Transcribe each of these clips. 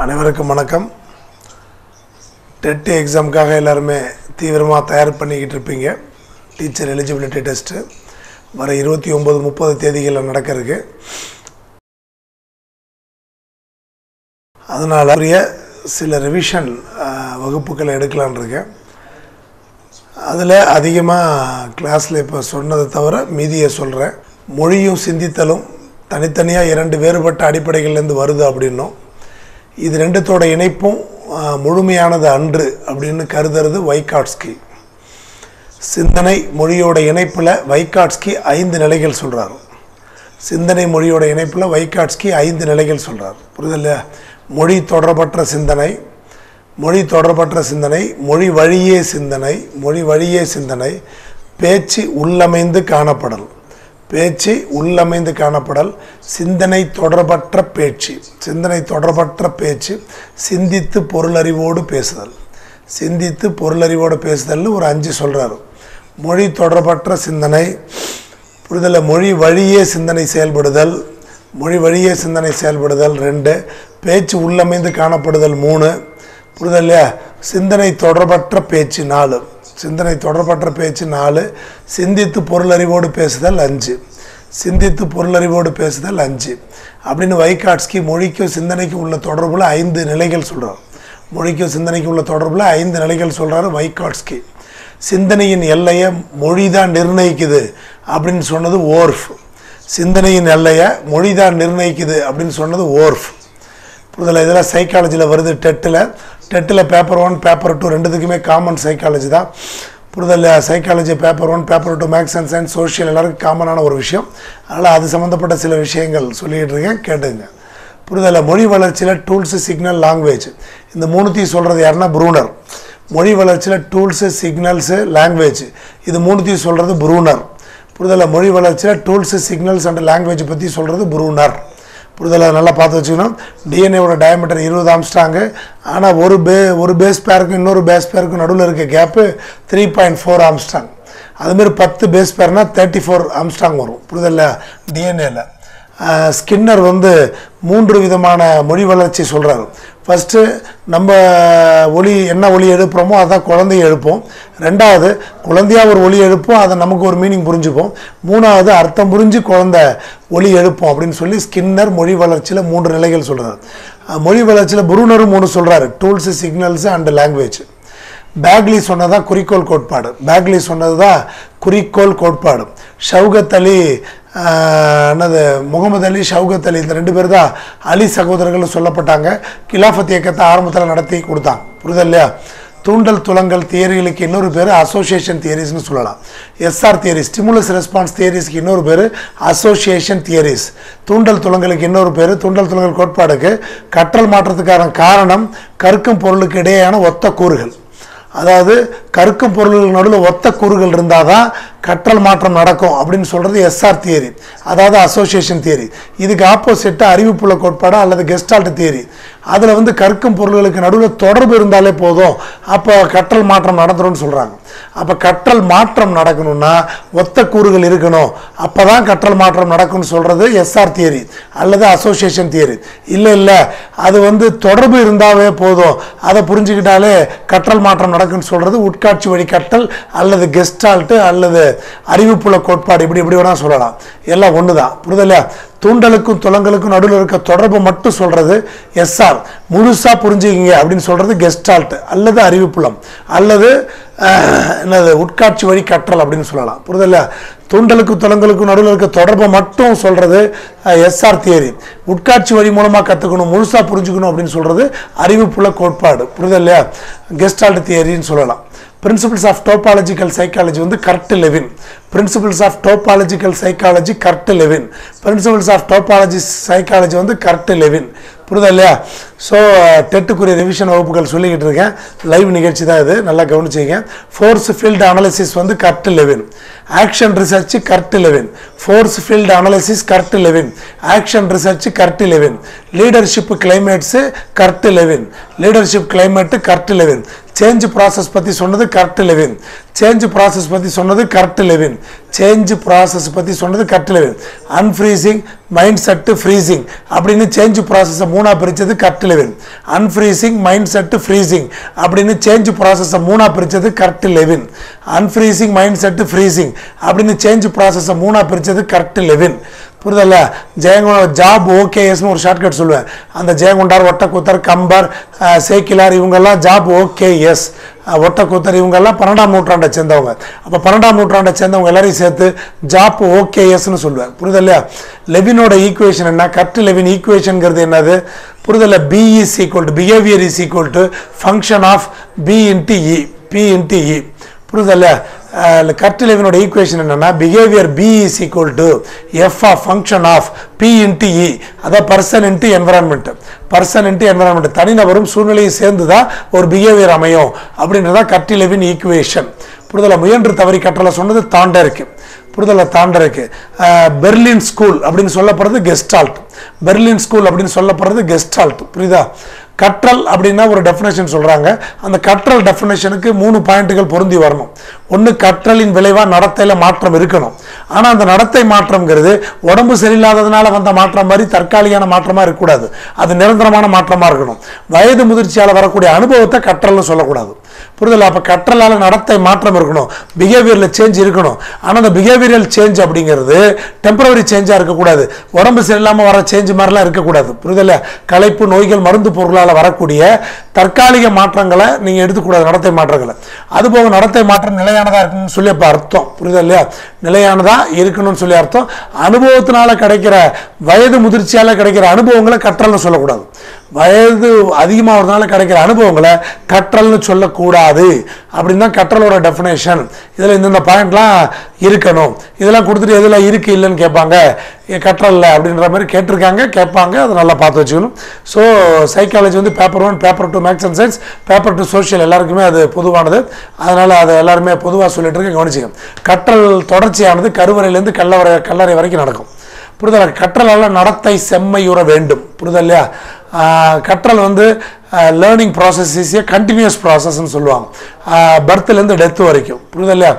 அனைவருக்கும் வணக்கம் டெட் எக்ஸாமுக்காக எல்லாருமே தீவிரமாக தயார் பண்ணிக்கிட்டு இருப்பீங்க டீச்சர் எலிஜிபிலிட்டி டெஸ்ட்டு வர இருபத்தி ஒம்பது முப்பது தேதிகளில் நடக்க இருக்கு அதனால் உரிய சில ரிவிஷன் வகுப்புகளை எடுக்கலான்னு இருக்கேன் அதில் அதிகமாக கிளாஸில் இப்போ சொன்னதை தவிர மீதியை சொல்கிறேன் மொழியும் சிந்தித்தலும் தனித்தனியாக இரண்டு வேறுபட்ட அடிப்படைகள்லேருந்து வருது அப்படின்னும் இது ரெண்டுத்தோட இணைப்பும் ஆஹ், முழுமையானது அன்று அப்படின்னு கருதுறது வைகாட்ஸ்கி சிந்தனை மொழியோட இணைப்பில் வைகாட்ஸ்கி ஐந்து நிலைகள் சொல்கிறார் சிந்தனை மொழியோட இணைப்பில் வைகாட்ஸ்கி ஐந்து நிலைகள் சொல்கிறார் புரியுதில்லையா மொழி தொடர்பற்ற சிந்தனை மொழி தொடர்பற்ற சிந்தனை மொழி வழியே சிந்தனை மொழி வழியே சிந்தனை பேச்சு உள்ளமைந்து காணப்படல் பேச்சு உள்ளமைந்து காணப்படல் சிந்தனை தொடர்பற்ற பேச்சு சிந்தனை தொடர்பற்ற பேச்சு சிந்தித்து பொருளறிவோடு பேசுதல் சிந்தித்து பொருளறிவோடு பேசுதல்னு ஒரு அஞ்சு சொல்கிறாரு மொழி தொடர்பற்ற சிந்தனை புரிதல மொழி வழியே சிந்தனை செயல்படுதல் மொழி வழியே சிந்தனை செயல்படுதல் ரெண்டு பேச்சு உள்ளமைந்து காணப்படுதல் மூணு புரிதல் இல்லையா சிந்தனை தொடர்பற்ற பேச்சு நாலு சிந்தனை தொடர்பற்ற பேச்சு நாலு சிந்தித்து பொருளறிவோடு பேசுதல் அஞ்சு சிந்தித்து பொருளறிவோடு பேசுதல் அஞ்சு அப்படின்னு வைகாட்ஸ்கி மொழிக்கும் சிந்தனைக்கும் உள்ள தொடர்புல ஐந்து நிலைகள் சொல்கிறார் மொழிக்கும் சிந்தனைக்கும் உள்ள தொடர்புல ஐந்து நிலைகள் சொல்கிறாரு வைகாட்ஸ்கி சிந்தனையின் எல்லையை மொழி தான் நிர்ணயிக்குது அப்படின்னு சொன்னது ஓர்ஃப் சிந்தனையின் எல்லையை மொழி தான் நிர்ணயிக்குது அப்படின்னு சொன்னது ஓர்ஃப் புரிதல இதெல்லாம் சைக்காலஜியில் வருது டெட்டில் டெட்டில் பேப்பர் ஒன் பேப்பர் டூ ரெண்டுத்துக்குமே காமன் சைக்காலஜி தான் புரிதல் psychology paper one paper two maths and science social எல்லாருக்கும் காமனான ஒரு விஷயம் அதனால் அது சம்மந்தப்பட்ட சில விஷயங்கள் சொல்லிக்கிட்டு இருக்கேன் கேட்டுங்க புரிதல மொழி வளர்ச்சியில் டூல்ஸு சிக்னல் லாங்குவேஜ் இந்த மூணுத்தையும் சொல்கிறது யாருன்னா ப்ரூனர் மொழி வளர்ச்சியில் டூல்ஸு சிக்னல்ஸு லாங்குவேஜ் இது மூணுத்தையும் சொல்கிறது ப்ரூனர் புரிதல மொழி வளர்ச்சியில் டூல்ஸு சிக்னல்ஸ் அண்ட் லாங்குவேஜ் பற்றி சொல்கிறது ப்ரூனர் புரிதலை நல்லா பார்த்து வச்சுக்கணும் டிஎன்ஏவோட டயமீட்டர் இருபது ஆம்ஸ்டாங்கு ஆனால் ஒரு பே ஒரு பேஸ் பேருக்கும் இன்னொரு பேஸ் பேருக்கும் நடுவில் இருக்க gap three point four angstrom அதுமாரி பத்து பேஸ் பேர்னா தேர்ட்டி ஃபோர் ஆம்ஸ்டாங் வரும் புரிதல்ல டிஎன்ஏல ஸ்கின்னர் வந்து மூன்று விதமான மொழி வளர்ச்சி சொல்கிறாரு ஃபஸ்ட்டு நம்ம ஒளி என்ன ஒளி எழுப்புறோமோ அதான் குழந்தைய எழுப்போம் ரெண்டாவது குழந்தையா ஒரு ஒளி எழுப்போம் அதை நமக்கு ஒரு மீனிங் புரிஞ்சுப்போம் மூணாவது அர்த்தம் புரிஞ்சு குழந்தை ஒளி எழுப்போம் அப்படின்னு சொல்லி ஸ்கின்னர் மொழி வளர்ச்சியில் மூன்று நிலைகள் சொல்கிறார் மொழி வளர்ச்சியில் புருனரும் மூணு சொல்கிறாரு டூல்ஸு சிக்னல்ஸு அண்ட் லாங்குவேஜ் பேக்லி சொன்னதா குறிக்கோள் கோட்பாடு பேக்லி சொன்னது தான் குறிக்கோள் கோட்பாடு ஷவுகத் அலி ஆஹ், என்னது முகமது அலி ஷவுகத் அலி இந்த ரெண்டு பேர் தான் அலி சகோதரர்கள் சொல்லப்பட்டாங்க கிலாஃபத் இயக்கத்தை ஆரம்பத்தில் நடத்தி கொடுத்தாங்க புரியுதா இல்லையா தூண்டல் துலங்கல் தியரிகளுக்கு இன்னொரு பேர் அசோசியேஷன் தியரிஸ்னு சொல்லலாம் எஸ்ஆர் தியரி ஸ்டிமுலஸ் ரெஸ்பான்ஸ் தியரிஸ்க்கு இன்னொரு பேர் அசோசியேஷன் தியரிஸ் தூண்டல் துலங்களுக்கு இன்னொரு பேர் தூண்டல் துலங்கல் கோட்பாடுக்கு கற்றல் மாற்றத்துக்கான காரணம் கற்கும் பொருளுக்கு இடையேயான ஒத்த கூறுகள் அதாவது கற்கும் பொருள்கள் நடுவில் ஒத்த கூறுகள் இருந்தால் தான் கற்றல் மாற்றம் நடக்கும் அப்படின்னு சொல்கிறது எஸ்ஆர் தியரி அதாவது அசோசியேஷன் தியரி இதுக்கு ஆப்போசிட்டாக அறிவுப்புல கோட்பாடு அல்லது கெஸ்டால்ட் தியரி அதில் வந்து கற்கும் பொருள்களுக்கு நடுவில் தொடர்பு இருந்தாலே போதும் அப்போ கற்றல் மாற்றம் நடந்துரும்னு சொல்கிறாங்க அப்போ கற்றல் மாற்றம் நடக்கணும்னா ஒத்த கூறுகள் இருக்கணும் அப்போ தான் கற்றல் மாற்றம் நடக்கும்னு சொல்கிறது எஸ்ஆர் தியரி அல்லது அசோசியேஷன் தியரி இல்லை இல்லை அது வந்து தொடர்பு இருந்தாவே போதும் அதை புரிஞ்சுக்கிட்டாலே கற்றல் மாற்றம் நடக்கும்னு சொல்கிறது உட்காட்சி வழி கற்றல் அல்லது கெஸ்டால்ட்டு அல்லது அறிவுப்புல கோட்பாடு இப்படி இப்படி வேணால் சொல்லலாம் எல்லாம் ஒன்று தான் புரிதலையா தூண்டலுக்கும் துலங்களுக்கும் நடுவில் இருக்க தொடர்பு மட்டும் சொல்கிறது எஸ்ஆர் முழுசாக புரிஞ்சுக்கிங்க அப்படின்னு சொல்கிறது கெஸ்டால்ட் அல்லது அறிவுப்புலம் அல்லது அஹ், என்னது உட்காட்சி வழி கற்றல் அப்படின்னு சொல்லலாம் புரிதல்ல தூண்டலுக்கும் துலங்களுக்கும் நடுவில் இருக்க தொடர்பை மட்டும் சொல்கிறது எஸ்ஆர் தியரி உட்காட்சி வழி மூலமாக கற்றுக்கணும் முழுசாக புரிஞ்சுக்கணும் அப்படின்னு சொல்கிறது அறிவுப்புல கோட்பாடு புரிதல்லையா கெஸ்டால்ட் தியரின்னு சொல்லலாம் பிரின்சிபிள்ஸ் ஆஃப் டோபாலஜிக்கல் சைக்காலஜி வந்து Kurt Lewin principles of topological psychology Kurt Lewin principles of topology psychology வந்து கர்ட் லெவின் புரியுதா இல்லையா ஸோ டெட்டுக்குரிய ரிவிஷன் வகுப்புகள் சொல்லிக்கிட்டு இருக்கேன் லைவ் நிகழ்ச்சி தான் இது நல்லா கவனிச்சிங்க ஃபோர்ஸ் ஃபீல்டு அனாலிசிஸ் வந்து Kurt Lewin action research Kurt Lewin force field analysis Kurt Lewin action research Kurt Lewin leadership climates Kurt Lewin leadership climate Kurt Lewin change process பற்றி சொன்னது கரெக்ட் லெவின் சேஞ்ச் ப்ராசஸ் பற்றி சொன்னது correct Levin change process பற்றி சொன்னது correct Lewin unfreezing mindset freezing அப்படின்னு change ப்ராசஸை மூணாக பிரித்தது correct Lewin unfreezing mindset freezing அப்படின்னு சேஞ்ச் ப்ராசஸை மூணாக பிரித்தது correct Lewin unfreezing mindset freezing அப்படின்னு சேஞ்ச் ப்ராசஸை மூணாக பிரித்தது கரெக்ட் லெவின் புரியுதல்ல ஜெயங்கொண்ட ஜாப் ஓகேஎஸ்னு ஒரு ஷார்ட்கட் சொல்லுவேன் அந்த ஜெயங்கொண்டார் ஒட்டக்கூத்தர் கம்பர் அஹ், சேக்கிலார் இவங்கெல்லாம் ஜாப் ஓகேஎஸ் ஒட்டக்கூத்தர் இவங்கெல்லாம் பன்னெண்டாம் நூற்றாண்டை சேர்ந்தவங்க அப்போ பன்னெண்டாம் நூற்றாண்டை சேர்ந்தவங்க எல்லாரையும் சேர்த்து ஜாப் ஓகேஎஸ்னு சொல்லுவேன் புரியுதல்லையா லெவினோட ஈக்குவேஷன் என்ன கரெக்ட் லெவின் ஈக்குவேஷனுங்கிறது என்னது புரியுதல்ல B is equal to behaviour is equal to function of P into E P into E புரியுதல்ல கரெக்ட் லெவனோட ஈக்குவேஷன் என்னன்னா behaviour B is equal to F of function of P into E அதான் person into environment person into environment தனிநபரும் சூழ்நிலையும் சேர்ந்து தான் ஒரு behaviour அமையும் அப்படின்றதான் கரெக்ட் லெவின் ஈக்குவேஷன் புரிதலை முயன்று தவறி கற்றலை சொன்னது தாண்ட இருக்கு புரிதலை தாண்ட இருக்கு அஹ், பெர்லின் ஸ்கூல் அப்படின்னு சொல்லப்படுறது கெஸ்டால்ட் பெர்லின் ஸ்கூல் அப்படின்னு சொல்லப்படுறது கெஸ்டால்ட் புரியுதா கற்றல் அப்படின்னா ஒரு டெஃபினேஷன் சொல்றாங்க அந்த கற்றல் டெஃபினேஷனுக்கு மூணு பாயிண்ட்டுகள் பொருந்தி வரணும் ஒன்று கற்றலின் விளைவாக நடத்தையில் மாற்றம் இருக்கணும் ஆனால் அந்த நடத்தை மாற்றம்ங்கிறது உடம்பு சரியில்லாததுனால வந்த மாற்றம் மாதிரி தற்காலிகமான மாற்றமாக இருக்கக்கூடாது அது நிரந்தரமான மாற்றமாக இருக்கணும் வயது முதிர்ச்சியால் வரக்கூடிய அனுபவத்தை கற்றல்னு சொல்லக்கூடாது புரிதல் அப்போ கற்றலால் நடத்தை மாற்றம் இருக்கணும் பிஹேவியரில் சேஞ்ச் இருக்கணும் ஆனால் அந்த பிஹேவியரல் சேஞ்ச் அப்படிங்கிறது டெம்பரவரி சேஞ்சாக இருக்கக்கூடாது உடம்பு சரியில்லாமல் வர சேஞ்ச் மாதிரிலாம் இருக்கக்கூடாது புரிதல களைப்பு நோய்கள் மருந்து பொருளால் வரக்கூடிய தற்காலிக மாற்றங்களை நீங்கள் எடுத்துக்கூடாது நடத்தை மாற்றங்களை அதுபோக நடத்தை மாற்றம் நிலையானதாக இருக்கணும்னு சொல்லி அப்போ அர்த்தம் புரியுதா இல்லையா நிலையானதாக இருக்கணும்னு சொல்லி அர்த்தம் அனுபவத்தினால கிடைக்கிற வயது முதிர்ச்சியால் கிடைக்கிற அனுபவங்களை கற்றல்னு சொல்லக்கூடாது வயது அதிகமாகிறதுனால கிடைக்கிற அனுபவங்களை கற்றல்னு சொல்லக்கூடாது அப்படின்னு தான் கற்றலோட டெஃபினேஷன் இதில் இந்தந்த பாயிண்ட்லாம் இருக்கணும் இதெல்லாம் கொடுத்துட்டு எதில் இருக்கு இல்லைன்னு கேட்பாங்க ஏ, கற்றல்ல அப்படின்ற மாதிரி கேட்டிருக்காங்க கேட்பாங்க அதை நல்லா பார்த்து வச்சுக்கணும் ஸோ சைக்காலஜி வந்து paper one paper two maths and science paper two social எல்லாருக்குமே அது பொதுவானது அதனால் அதை எல்லாருமே பொதுவாக சொல்லிட்டு இருக்க கவனிச்சுக்கணும் கற்றல் தொடர்ச்சியானது கருவறையிலேருந்து கல்லவரை கல்லறை வரைக்கும் நடக்கும் புரிதல கற்றலால் நடத்தை செம்மையுற வேண்டும் புரிதல் இல்லையா ஆஹ் கற்றல் வந்து learning process is a continuous ப்ராசஸ்ன்னு சொல்லுவாங்க பர்த்லேருந்து டெத்து வரைக்கும் புரிதல் இல்லையா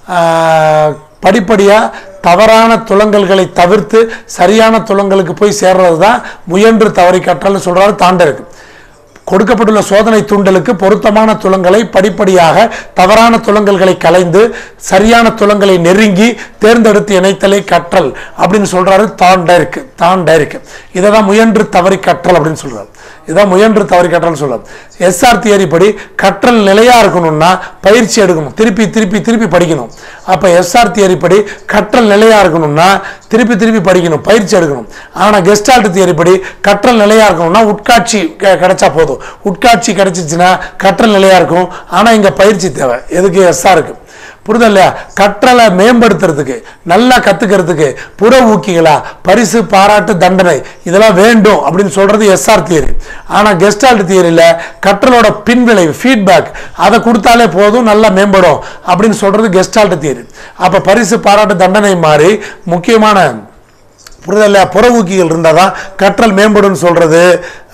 படிப்படியாக தவறான துலங்கல்களை தவிர்த்து சரியான துலங்களுக்கு போய் சேர்றது தான் முயன்று தவறி கற்றல்னு சொல்கிறாரு தாண்டருக்கு கொடுக்கப்பட்டுள்ள சோதனை தூண்டலுக்கு பொருத்தமான துலங்களை படிப்படியாக தவறான துலங்கல்களை கலைந்து சரியான துலங்களை நெருங்கி தேர்ந்தெடுத்து இணைத்தலை கற்றல் அப்படின்னு சொல்றாரு தான் டைருக்கு தான் டைருக்கு இதை தான் முயன்று தவறி கற்றல் அப்படின்னு சொல்றாரு இதான் முயன்று தவறி கற்றல் சொல்றாரு எஸ்ஆர் தியரி படி கற்றல் நிலையா இருக்கணும்னா பயிற்சி எடுக்கணும் திருப்பி திருப்பி திருப்பி படிக்கணும் அப்ப எஸ்ஆர் தியரி படி கற்றல் நிலையா இருக்கணும்னா திருப்பி திருப்பி படிக்கணும் பயிற்சி எடுக்கணும் ஆனா கெஸ்டால்ட் தியரி படி கற்றல் நிலையா இருக்கணும்னா உட்காட்சி கெ- கிடைச்சா போதும் உட்காட்சி கிடைச்சிச்சுன்னா கற்றல் நிலையா இருக்கும் ஆனா இங்க பயிற்சி தேவை எதுக்கு எஸ்ஆருக்கு புரிதல் இல்லையா கற்றலை மேம்படுத்துறதுக்கு நல்லா கத்துக்கிறதுக்கு புற ஊக்கிகளா பரிசு பாராட்டு தண்டனை இதெல்லாம் வேண்டும் அப்படின்னு சொல்றது எஸ்ஆர் தியரி ஆனா கெஸ்டால்ட் தியரியில கற்றலோட பின்விளைவு ஃபீட்பேக் அதை கொடுத்தாலே போதும் நல்லா மேம்படும் அப்படின்னு சொல்றது கெஸ்டால்ட் தியரி அப்ப பரிசு பாராட்டு தண்டனை மாதிரி முக்கியமான புரிதல்ல புற ஊக்கிகள் இருந்தால் தான் கற்றல் மேம்படும்னு சொல்கிறது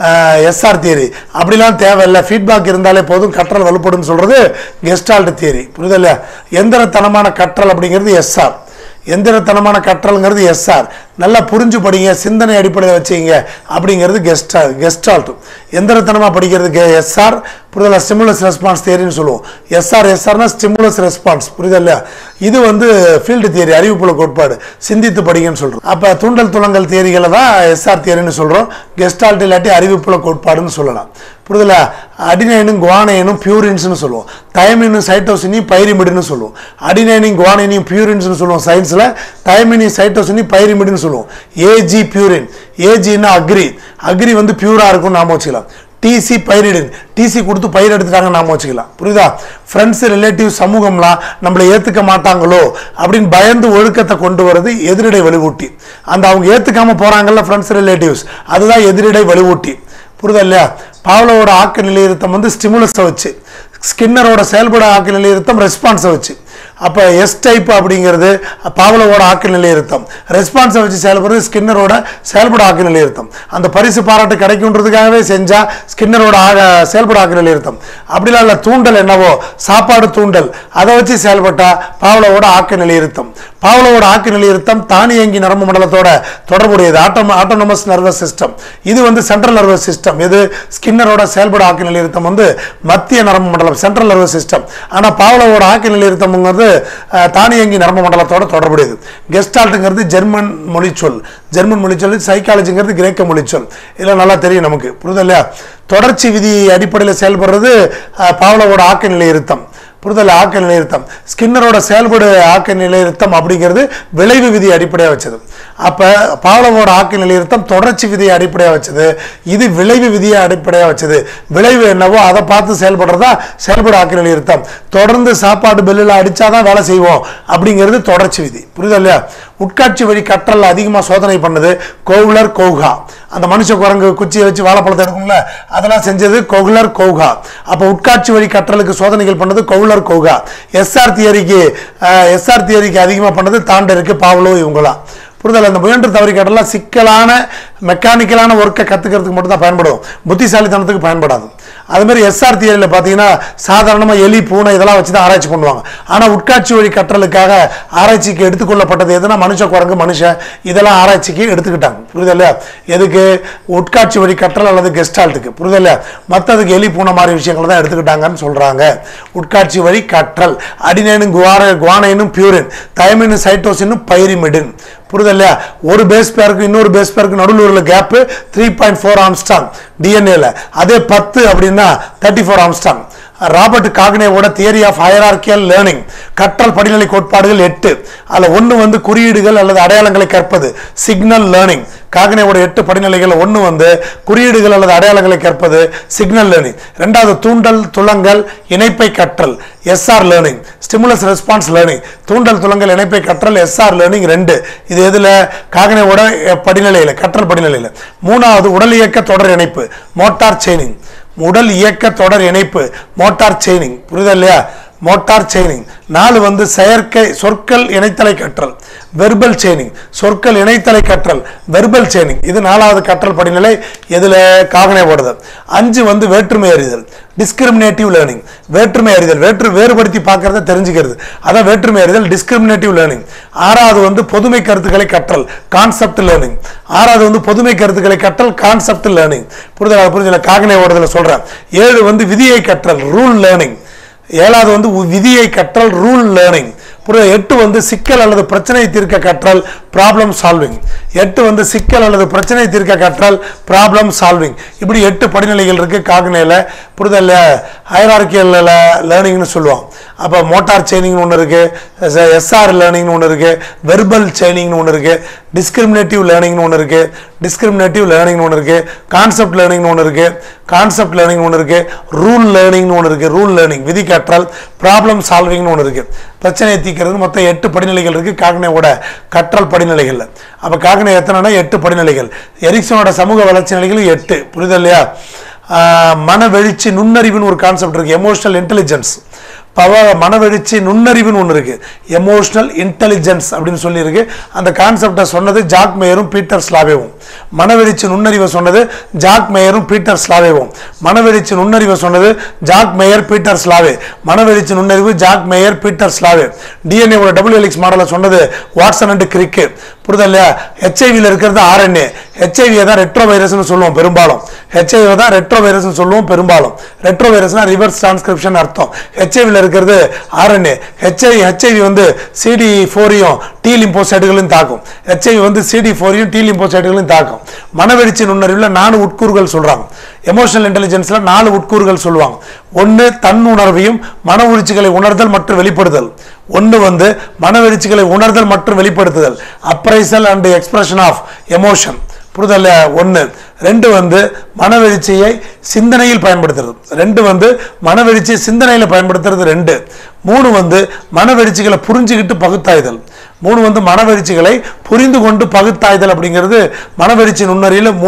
எஸ்ஆர் தியரி அப்படிலாம் தேவையில்லை ஃபீட்பேக் இருந்தாலே போதும் கற்றல் வலுப்படும்னு சொல்கிறது கெஸ்டால்ட் தியரி புரிதல்ல எந்திரத்தனமான கற்றல் அப்படிங்கிறது எஸ்ஆர் எந்திரத்தனமான கற்றல்ங்கிறது எஸ்ஆர் நல்லா புரிஞ்சு படிங்க சிந்தனை அடிப்படையில் வச்சுங்க அப்படிங்கிறது கெஸ்டா கெஸ்டால்ட் எந்திரத்தனமாக படிக்கிறதுக்கு எஸ்ஆர் புரிதல ஸ்டிமுலஸ் ரெஸ்பான்ஸ் தியரின்னு சொல்லுவோம் எஸ்ஆர் எஸ்ஆர்னா ஸ்டிமுலஸ் ரெஸ்பான்ஸ் புரியுதா இல்லையா இது வந்து ஃபீல்டு தியரி அறிவுப்புல கோட்பாடு சிந்தித்து படிங்கன்னு சொல்கிறோம் அப்போ தூண்டல் துளங்கல் தியரிகளை தான் எஸ்ஆர் தியரின்னு சொல்கிறோம் கெஸ்டால்ட் இல்லாட்டி அறிவுப்புல கோட்பாடுன்னு சொல்லலாம் புரியுதுல அடினைனும் குவானைனும் பியூரின்ஸ்னு சொல்லுவோம் தயமினும் சைட்டோசினியும் பைரிமிடுன்னு சொல்லுவோம் அடினைனையும் குவானைனையும் பியூரின்ஸ்னு சொல்லுவோம் சயின்ஸில் தயமினி சைட்டோசினி பைரிமிடுன்னு சொல்லுவோம் ஏஜி பியூரின் ஏஜின்னா அக்ரி அக்ரி வந்து பியூராக இருக்கும்னு நாம வச்சுக்கலாம் டிசி பயிரிடன் டிசி கொடுத்து பயிர் எடுத்துட்டாங்க நாம வச்சுக்கலாம் புரியுதா ஃப்ரெண்ட்ஸ் ரிலேட்டிவ் சமூகம்லாம் நம்மளை ஏற்றுக்க மாட்டாங்களோ அப்படின்னு பயந்து ஒழுக்கத்தை கொண்டு வர்றது எதிரிடை வலுவூட்டி அந்த அவங்க ஏற்றுக்காம போகிறாங்கல்ல ஃப்ரெண்ட்ஸ் ரிலேட்டிவ்ஸ் அதுதான் எதிரிடை வலுவூட்டி புரியுதா இல்லையா பாவலோட ஆக்க நிலையிருத்தம் வந்து ஸ்டிமுலஸை வச்சு ஸ்கின்னரோட செயல்பட ஆக்க நிலையிருத்தம் ரெஸ்பான்ஸை வச்சு அப்போ எஸ் டைப் அப்படிங்கிறது பாவலோட ஆக்க நிலையிருத்தம் ரெஸ்பான்ஸை வச்சு செயல்படுறது ஸ்கின்னரோட செயல்பட ஆக்க நிலையிருத்தம் அந்த பரிசு பாராட்டு கிடைக்குன்றதுக்காகவே செஞ்சா ஸ்கின்னரோட ஆக செயல்பட ஆக்க நிலையிருத்தம் அப்படிலாம் இல்லை தூண்டல் என்னவோ சாப்பாடு தூண்டல் அதை வச்சு செயல்பட்டா பாவலோட ஆக்க நிலையிருத்தம் பாவலோட ஆக்க நிலையிருத்தம் தானியங்கி நரம்பு மண்டலத்தோட தொடர்புடையது ஆட்டோம ஆட்டோனமஸ் நர்வஸ் சிஸ்டம் இது வந்து சென்ட்ரல் நர்வஸ் சிஸ்டம் இது ஸ்கின்னரோட செயல்பட ஆக்க நிலையிருத்தம் வந்து மத்திய நரம்பு மண்டலம் சென்ட்ரல் நர்வஸ் சிஸ்டம் ஆனால் பாவலோட ஆக்க நிலையிருத்தம்ங்கிறது அஹ், தானியங்கி நரம்பு மண்டலத்தோட தொடர்புடையது கெஸ்டால்ட்டுங்கிறது ஜெர்மன் மொழிச்சொல் ஜெர்மன் மொழிச்சொல் சைக்காலஜிங்கிறது கிரேக்க மொழிச்சொல் இதெல்லாம் நல்லா தெரியும் நமக்கு புரியுதா இல்லையா தொடர்ச்சி விதி அடிப்படையில் செயல்படுறது அஹ், பாவலோட ஆக்க நிலையிருத்தம் புரிதல் ஆக்க நிலைநிறுத்தம் ஸ்கின்னரோட செயல்படு ஆக்க நிலைநிறுத்தம் அப்படிங்கிறது விளைவு விதி அடிப்படையாக வச்சது அப்போ பாவலவோட ஆக்க நிலைநிறுத்தம் தொடர்ச்சி விதியை அடிப்படையாக வச்சது இது விளைவு விதியை அடிப்படையாக வச்சது விளைவு என்னவோ அதை பார்த்து செயல்படுறதா செயல்படு ஆக்க நிலைநிறுத்தம் தொடர்ந்து சாப்பாடு பெல்லில் அடிச்சாதான் வேலை செய்வோம் அப்படிங்கிறது தொடர்ச்சி விதி புரியுதா இல்லையா உட்காட்சி வழி கற்றல் அதிகமாக சோதனை பண்ணது கோகுலர் கௌகா அந்த மனுஷ குரங்கு குச்சியை வச்சு வாழைப்பழத்தை எடுக்கும்ல அதெல்லாம் செஞ்சது கோகுலர் கௌகா அப்போ உட்காட்சி வழி கற்றலுக்கு சோதனைகள் பண்ணது கோகுலர் கௌகா எஸ்ஆர் தியரிக்கு எஸ்ஆர் தியரிக்கு அதிகமாக பண்ணது தாண்டருக்கு பாவலோ இவங்களாம் புரிதல் அந்த முயன்று தவறி கட்டலாம் சிக்கலான மெக்கானிக்கலான ஒர்க்கை கற்றுக்கிறதுக்கு மட்டும் தான் பயன்படும் புத்திசாலித்தனத்துக்கு பயன்படாது அதுமாரி எஸ்ஆர் தியரியில் பார்த்தீங்கன்னா சாதாரணமாக எலி பூனை இதெல்லாம் வச்சு தான் ஆராய்ச்சி பண்ணுவாங்க ஆனால் உட்காட்சி வழி கற்றலுக்காக ஆராய்ச்சிக்கு எடுத்துக்கொள்ளப்பட்டது எதுனா மனுஷ குரங்கு மனுஷன் இதெல்லாம் ஆராய்ச்சிக்கு எடுத்துக்கிட்டாங்க புரியுதா இல்லையா எதுக்கு உட்காட்சி வழி கற்றல் அல்லது கெஸ்டால்ட்டுக்கு புரியுதா இல்லையா மற்றதுக்கு எலி பூனை மாதிரி விஷயங்களை தான் எடுத்துக்கிட்டாங்கன்னு சொல்கிறாங்க உட்காட்சி வழி கற்றல் அடினைனும் குவார குவானைனும் பியூரின் தயமினும் சைட்டோசினும் பைரிமிடின் புரியுதா இல்லையா ஒரு பேஸ் பேருக்கு இன்னொரு பேஸ் பேருக்கு நடுவில் உள்ள gap three point four angstrom டிஎன்ஏல அதே பத்து அப்படின்னா தேர்ட்டி ஃபோர் ஆம்ஸ்டாங் ராபர்ட் காக்னேவோட தியரி ஆஃப் ஹயரார்கியல் லேர்னிங் கற்றல் படிநிலை கோட்பாடுகள் எட்டு அதில் ஒன்று வந்து குறியீடுகள் அல்லது அடையாளங்களை கற்பது சிக்னல் லேர்னிங் காக்னேவோட எட்டு படிநிலைகள் ஒன்று வந்து குறியீடுகள் அல்லது அடையாளங்களை கற்பது சிக்னல் லேர்னிங் ரெண்டாவது தூண்டல் துளங்கல் இணைப்பை கற்றல் SR learning stimulus response learning தூண்டல் துளங்கல் இணைப்பை கற்றல் எஸ்ஆர் லேர்னிங் ரெண்டு இது எதில் காக்னேவோட படிநிலையில் கற்றல் படிநிலையில் மூணாவது உடல் இயக்க தொடர் இணைப்பு மோட்டார் செயினிங் உடல் இயக்க தொடர் இணைப்பு மோட்டார் செயினிங் புரியுதா இல்லையா மோட்டார் செயினிங் நாலு வந்து செயற்கை சொற்கள் இணைத்தலை கற்றல் வெர்பல் செயினிங் சொற்கள் இணைத்தலை கற்றல் வெர்பல் செயினிங் இது நாலாவது கற்றல் படிநிலை எதில் காகனை ஓடுது அஞ்சு வந்து வேற்றுமை அறிதல் டிஸ்கிரிமினேட்டிவ் லேர்னிங் வேற்றுமை அறிதல் வேற்று வேறுபடுத்தி பார்க்கறத தெரிஞ்சுக்கிறது அதான் வேற்றுமை அறிதல் டிஸ்கிரிமினேட்டிவ் லேர்னிங் ஆறாவது வந்து பொதுமை கருத்துக்களை கற்றல் கான்செப்ட் லேர்னிங் ஆறாவது வந்து பொதுமை கருத்துக்களை கற்றல் கான்செப்ட் லேர்னிங் புரிதல் புரிதல காகனை ஓடுதல சொல்றேன் ஏழு வந்து விதியை கற்றல் ரூல் லேர்னிங் ஏழாவது வந்து உ- விதியை கற்றல் ரூல் லேர்னிங் புரியுது எட்டு வந்து சிக்கல் அல்லது பிரச்சனை தீர்க்க கற்றல் ப்ராப்ளம் சால்விங் எட்டு வந்து சிக்கல் அல்லது பிரச்சனை தீர்க்க கற்றல் ப்ராப்ளம் சால்விங் இப்படி எட்டு படிநிலைகள் இருக்கு காகனையில் புரிதல் ஹைரார்கியல் லேர்னிங்னு சொல்லுவோம் அப்போ மோட்டார் செயினிங்னு ஒன்று இருக்கு எஸ்ஆர் லேர்னிங்னு ஒன்று இருக்கு வெர்பல் செயினிங்னு ஒன்று இருக்கு டிஸ்கிரிமினேட்டிவ் லேர்னிங்னு ஒன்று இருக்கு டிஸ்கிரிமினேட்டிவ் லேர்னிங்னு ஒன்று இருக்கு கான்செப்ட் லேர்னிங்னு ஒன்று இருக்கு கான்செப்ட் லேர்னிங் ஒன்று இருக்கு ரூல் லேர்னிங்னு ஒன்று இருக்கு ரூல் லேர்னிங் விதி கற்றல் ப்ராப்ளம் சால்விங்னு ஒன்று இருக்கு பிரச்சனையை தீர்க்கிறது மொத்தம் எட்டு படிநிலைகள் இருக்கு காக்னேவோட கற்றல் படிநிலைகள்ல அப்ப காக்னே எத்தனைனா எட்டு படிநிலைகள் எரிக்சனோட சமூக வளர்ச்சி நிலைகள் எட்டு புரியுதா இல்லையா ஆஹ் மனவெழுச்சி நுண்ணறிவுன்னு ஒரு கான்செப்ட் இருக்கு எமோஷனல் இன்டெலிஜென்ஸ் பவ மனவெழுச்சி நுண்ணறிவுன்னு ஒன்று இருக்கு எமோஷனல் இன்டெலிஜென்ஸ் அப்படின்னு சொல்லியிருக்கு அந்த கான்செப்டை சொன்னது ஜாக் மேயரும் பீட்டர் ஸ்லாவேவும் மனவெழுச்சி நுண்ணறிவை சொன்னது ஜாக் மேயரும் பீட்டர் ஸ்லாவேவும் மனவெழுச்சி நுண்ணறிவை சொன்னது ஜாக் மேயர் பீட்டர் ஸ்லாவே மனவெழுச்சி நுண்ணறிவு ஜாக் மேயர் பீட்டர் ஸ்லாவே டிஎன்ஏவோட டபுள் எலிக்ஸ் மாடலை சொன்னது வாட்சன் அண்ட் கிரிக்கு புரியுதா இல்லையா ஹெச்ஐவியில் இருக்கிறது ஆர்என்ஏ ஹெச்ஐவியை தான் ரெட்ரோ வைரஸ்னு சொல்லுவோம் பெரும்பாலும் ஹெச்ஐவி தான் ரெட்ரோ வைரஸ்னு சொல்லுவோம் பெரும்பாலும் ரெட்ரோ வைரஸ்னா ரிவர்ஸ் டிரான்ஸ்கிரிப்ஷன் அர்த்தம் ஹெச்ஐவியில் இருக்கிறது ஆர்என்ஏ ஹெச்ஐவி ஹெச்ஐவி வந்து சிடி ஃபோரையும் டி லிம்போசைட்டுகளையும் தாக்கும் ஹெச்ஐவி வந்து சிடி ஃபோரையும் டி லிம்போசைட்டுகளையும் தாக்கும் மனவெடிச்சி நுண்ணறிவில் நாலு உட்கூறுகள் சொல்றாங்க எமோஷனல் இன்டெலிஜென்ஸ்ல நாலு உட்கூறுகள் சொல்லுவாங்க ஒன்று தன் உணர்வையும் மன உணர்ச்சிகளை உணர்தல் மற்றும் வெளிப்படுதல் ஒன்று வந்து மனவெழுச்சிகளை உணர்தல் மற்றும் வெளிப்படுத்துதல் appraisal and expression of emotion புரிதல் ஒன்று ரெண்டு வந்து மனவெழுச்சியை சிந்தனையில் பயன்படுத்துறது ரெண்டு வந்து மனவெழுச்சியை சிந்தனையில் பயன்படுத்துறது ரெண்டு மூணு வந்து மனவெழுச்சிகளை புரிஞ்சுக்கிட்டு பகுத்தாய்தல் மூணு வந்து மனவெழுச்சிகளை புரிந்து கொண்டு பகுத்தாய்தல் அப்படிங்கிறது மனவெழுச்சி நுண்ணறியில் மூணாவது